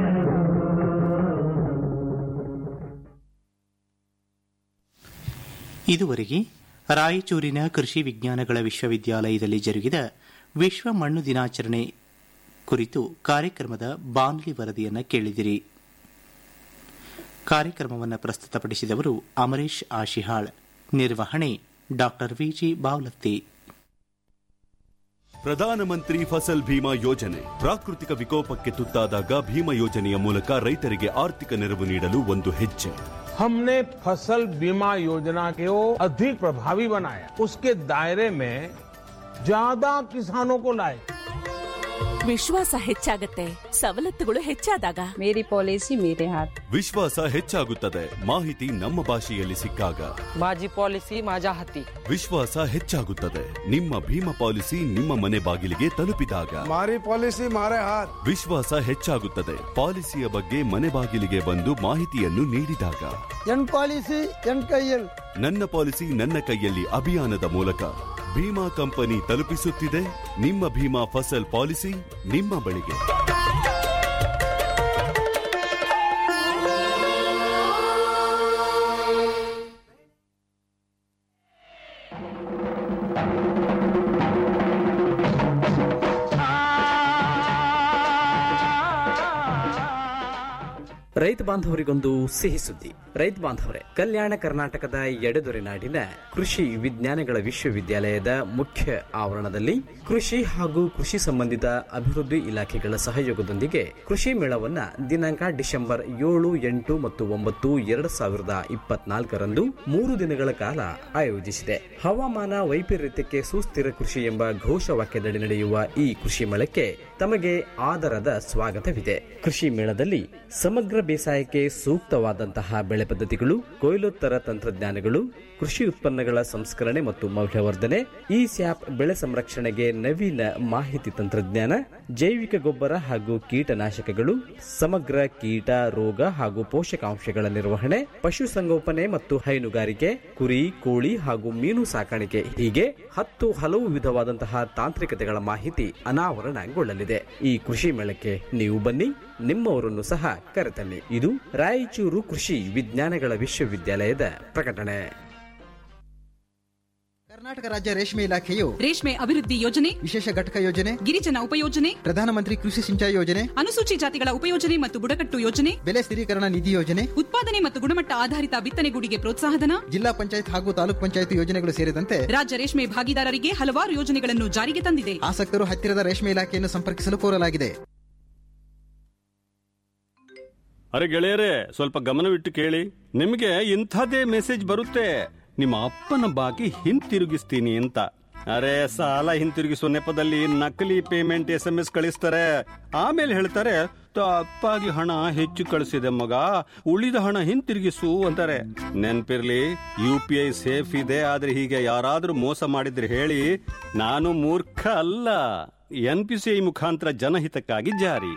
ಇದುವರೆಗೆ ರಾಯಚೂರಿನ ಕೃಷಿ ವಿಜ್ಞಾನಗಳ ವಿಶ್ವವಿದ್ಯಾಲಯದಲ್ಲಿ ಜರುಗಿದ ವಿಶ್ವ ಮಣ್ಣು ದಿನಾಚರಣೆ ಕುರಿತು ಕಾರ್ಯಕ್ರಮದ ಬಾನುಲಿ ವರದಿಯನ್ನು ಕೇಳಿದಿರಿ ಕಾರ್ಯಕ್ರಮವನ್ನು ಪ್ರಸ್ತುತಪಡಿಸಿದವರು ಅಮರೇಶ್ ಆಶಿಹಾಳ್ ನಿರ್ವಹಣೆ ಡಾಕ್ಟರ್ ವಿಜಿ ಬಾವ್ಲತ್ತಿ ಪ್ರಧಾನಮಂತ್ರಿ ಫಸಲ್ ಭೀಮಾ ಯೋಜನೆ ಪ್ರಾಕೃತಿಕ ವಿಕೋಪಕ್ಕೆ ತುತ್ತಾದಾಗ ಭೀಮಾ ಯೋಜನೆಯ ಮೂಲಕ ರೈತರಿಗೆ ಆರ್ಥಿಕ ನೆರವು ನೀಡಲು ಒಂದು ಹೆಜ್ಜೆ हमने फसल बीमा योजना को अधिक प्रभावी बनाया उसके दायरे में ज्यादा किसानों को लाए ವಿಶ್ವಾಸ ಹೆಚ್ಚಾಗತ್ತೆ ಸವಲತ್ತುಗಳು ಹೆಚ್ಚಾದಾಗ ಮೇರಿ ಪಾಲಿಸಿ ಮೇರೆ ಹಾತ್ ವಿಶ್ವಾಸ ಹೆಚ್ಚಾಗುತ್ತದೆ ಮಾಹಿತಿ ನಮ್ಮ ಭಾಷೆಯಲ್ಲಿ ಸಿಕ್ಕಾಗ माझी पॉलिसी माझ्या हाती ವಿಶ್ವಾಸ ಹೆಚ್ಚಾಗುತ್ತದೆ ನಿಮ್ಮ ಭೀಮಾ ಪಾಲಿಸಿ ನಿಮ್ಮ ಮನೆ ಬಾಗಿಲಿಗೆ ತಲುಪಿದಾಗ મારી પોલિસી મારે હાથ ವಿಶ್ವಾಸ ಹೆಚ್ಚಾಗುತ್ತದೆ ಪಾಲಿಸಿಯ ಬಗ್ಗೆ ಮನೆ ಬಾಗಿಲಿಗೆ ಬಂದು ಮಾಹಿತಿಯನ್ನು ನೀಡಿದಾಗ ಎನ್ ಪಾಲಿಸಿ ಎನ್ ಕೈಯಲ್ ನನ್ನ ಪಾಲಿಸಿ ನನ್ನ ಕೈಯಲ್ಲಿ ಅಭಿಯಾನದ ಮೂಲಕ ಭೀಮಾ ಕಂಪನಿ ತಲುಪಿಸುತ್ತಿದೆ ನಿಮ್ಮ ಭೀಮಾ ಫಸಲ್ ಪಾಲಿಸಿ ನಿಮ್ಮ ಬಳಿಗೆ ರೈತ ಬಾಂಧವರಿಗೊಂದು ಸಿಹಿ ಸುದ್ದಿ ರೈತ ಬಾಂಧವರೇ ಕಲ್ಯಾಣ ಕರ್ನಾಟಕದ ಎಡೆದೊರೆ ನಾಡಿನ ಕೃಷಿ ವಿಜ್ಞಾನಗಳ ವಿಶ್ವವಿದ್ಯಾಲಯದ ಮುಖ್ಯ ಆವರಣದಲ್ಲಿ ಕೃಷಿ ಹಾಗೂ ಕೃಷಿ ಸಂಬಂಧಿತ ಅಭಿವೃದ್ಧಿ ಇಲಾಖೆಗಳ ಸಹಯೋಗದೊಂದಿಗೆ ಕೃಷಿ ಮೇಳವನ್ನ ದಿನಾಂಕ ಡಿಸೆಂಬರ್ ಏಳು ಎಂಟು ಮತ್ತು ಒಂಬತ್ತು ಎರಡು ಸಾವಿರದ ಇಪ್ಪತ್ನಾಲ್ಕರಂದು ಮೂರು ದಿನಗಳ ಕಾಲ ಆಯೋಜಿಸಿದೆ ಹವಾಮಾನ ವೈಪರೀತ್ಯಕ್ಕೆ ಸುಸ್ಥಿರ ಕೃಷಿ ಎಂಬ ಘೋಷವಾಕ್ಯದಡಿ ನಡೆಯುವ ಈ ಕೃಷಿ ಮೇಳಕ್ಕೆ ತಮಗೆ ಆದರದ ಸ್ವಾಗತವಿದೆ ಕೃಷಿ ಮೇಳದಲ್ಲಿ ಸಮಗ್ರ ಬೇಸಾಯಕ್ಕೆ ಸೂಕ್ತವಾದಂತಹ ಬೆಳೆ ಪದ್ಧತಿಗಳು ಕೊಯ್ಲೋತ್ತರ ತಂತ್ರಜ್ಞಾನಗಳು ಕೃಷಿ ಉತ್ಪನ್ನಗಳ ಸಂಸ್ಕರಣೆ ಮತ್ತು ಮೌಲ್ಯವರ್ಧನೆ ಈ ಸ್ಯಾಪ್ ಬೆಳೆ ಸಂರಕ್ಷಣೆಗೆ ನವೀನ ಮಾಹಿತಿ ತಂತ್ರಜ್ಞಾನ ಜೈವಿಕ ಗೊಬ್ಬರ ಹಾಗೂ ಕೀಟನಾಶಕಗಳು ಸಮಗ್ರ ಕೀಟ ರೋಗ ಹಾಗೂ ಪೋಷಕಾಂಶಗಳ ನಿರ್ವಹಣೆ ಪಶುಸಂಗೋಪನೆ ಮತ್ತು ಹೈನುಗಾರಿಕೆ ಕುರಿ ಕೋಳಿ ಹಾಗೂ ಮೀನು ಸಾಕಾಣಿಕೆ ಹೀಗೆ ಹತ್ತು ಹಲವು ವಿಧವಾದಂತಹ ತಾಂತ್ರಿಕತೆಗಳ ಮಾಹಿತಿ ಅನಾವರಣಗೊಳ್ಳಲಿದೆ ಈ ಕೃಷಿ ಮೇಳಕ್ಕೆ ನೀವು ಬನ್ನಿ ನಿಮ್ಮವರನ್ನು ಸಹ ಕರೆತನ್ನಿ ಇದು ರಾಯಚೂರು ಕೃಷಿ ವಿಜ್ಞಾನಗಳ ವಿಶ್ವವಿದ್ಯಾಲಯದ ಪ್ರಕಟಣೆ ಕರ್ನಾಟಕ ರಾಜ್ಯ ರೇಷ್ಮೆ ಇಲಾಖೆಯು ರೇಷ್ಮೆ ಅಭಿವೃದ್ಧಿ ಯೋಜನೆ ವಿಶೇಷ ಘಟಕ ಯೋಜನೆ ಗಿರಿಜನ ಉಪಯೋಜನೆ ಪ್ರಧಾನಮಂತ್ರಿ ಕೃಷಿ ಸಿಂಚಾಯಿ ಯೋಜನೆ ಅನುಸೂಚಿ ಜಾತಿಗಳ ಉಪಯೋಜನೆ ಮತ್ತು ಬುಡಕಟ್ಟು ಯೋಜನೆ ಬೆಲೆ ಸ್ಥಿರೀಕರಣ ನಿಧಿ ಯೋಜನೆ ಉತ್ಪಾದನೆ ಮತ್ತು ಗುಣಮಟ್ಟ ಆಧಾರಿತ ಬಿತ್ತನೆಗೂಡಿಗೆ ಪ್ರೋತ್ಸಾಹಧನ ಜಿಲ್ಲಾ ಪಂಚಾಯತ್ ಹಾಗೂ ತಾಲೂಕ್ ಪಂಚಾಯತ್ ಯೋಜನೆಗಳು ಸೇರಿದಂತೆ ರಾಜ್ಯ ರೇಷ್ಮೆ ಭಾಗಿದಾರರಿಗೆ ಹಲವಾರು ಯೋಜನೆಗಳನ್ನು ಜಾರಿಗೆ ತಂದಿದೆ ಆಸಕ್ತರು ಹತ್ತಿರದ ರೇಷ್ಮೆ ಇಲಾಖೆಯನ್ನು ಸಂಪರ್ಕಿಸಲು ಕೋರಲಾಗಿದೆ ಅರೆ ಗೆಳೆಯರೇ ಸ್ವಲ್ಪ ಗಮನವಿಟ್ಟು ಕೇಳಿ ನಿಮಗೆ ಇಂಥದೇ ಮೆಸೇಜ್ ಬರುತ್ತೆ ನಿಮ್ಮ ಅಪ್ಪನ ಬಾಕಿ ಹಿಂತಿರುಗಿಸ್ತೀನಿ ಅಂತ ಅರೆ ಸಾಲ ಹಿಂತಿರುಗಿಸುವ ನೆಪದಲ್ಲಿ ನಕಲಿ ಪೇಮೆಂಟ್ ಎಸ್ ಎಂ ಎಸ್ ಕಳಿಸ್ತಾರೆ ಆಮೇಲೆ ಹೇಳ್ತಾರೆ ತಪ್ಪಾಗಿ ಹಣ ಹೆಚ್ಚು ಕಳಿಸಿದೆ ಮಗ ಉಳಿದ ಹಣ ಹಿಂತಿರುಗಿಸು ಅಂತಾರೆ ನೆನ್ಪಿರ್ಲಿ ಯು ಪಿ ಐ ಸೇಫ್ ಇದೆ ಆದ್ರೆ ಹೀಗೆ ಯಾರಾದ್ರೂ ಮೋಸ ಮಾಡಿದ್ರೆ ಹೇಳಿ ನಾನು ಮೂರ್ಖ ಅಲ್ಲ ಎನ್ ಪಿ ಸಿ ಐ ಮುಖಾಂತರ ಜನಹಿತಕ್ಕಾಗಿ ಜಾರಿ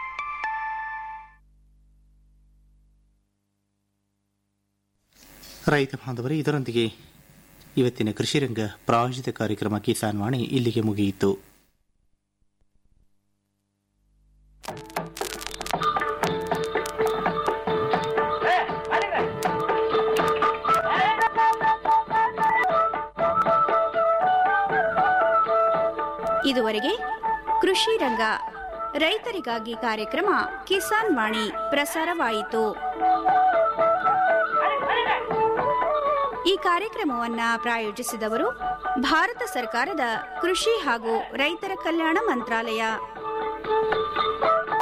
ರೈತ ಬಾಂಧವರೇ ಇದರೊಂದಿಗೆ ಇವತ್ತಿನ ಕೃಷಿರಂಗ ಪ್ರಾಯೋಜಿತ ಕಾರ್ಯಕ್ರಮ ಕಿಸಾನ್ ವಾಣಿ ಇಲ್ಲಿಗೆ ಮುಗಿಯಿತು ಇದುವರೆಗೆ ಕೃಷಿ ರಂಗ ರೈತರಿಗಾಗಿ ಕಾರ್ಯಕ್ರಮ ಕಿಸಾನ್ ವಾಣಿ ಪ್ರಸಾರವಾಯಿತು ಈ ಕಾರ್ಯಕ್ರಮವನ್ನ ಪ್ರಾಯೋಜಿಸಿದವರು ಭಾರತ ಸರ್ಕಾರದ ಕೃಷಿ ಹಾಗೂ ರೈತರ ಕಲ್ಯಾಣ ಮಂತ್ರಾಲಯ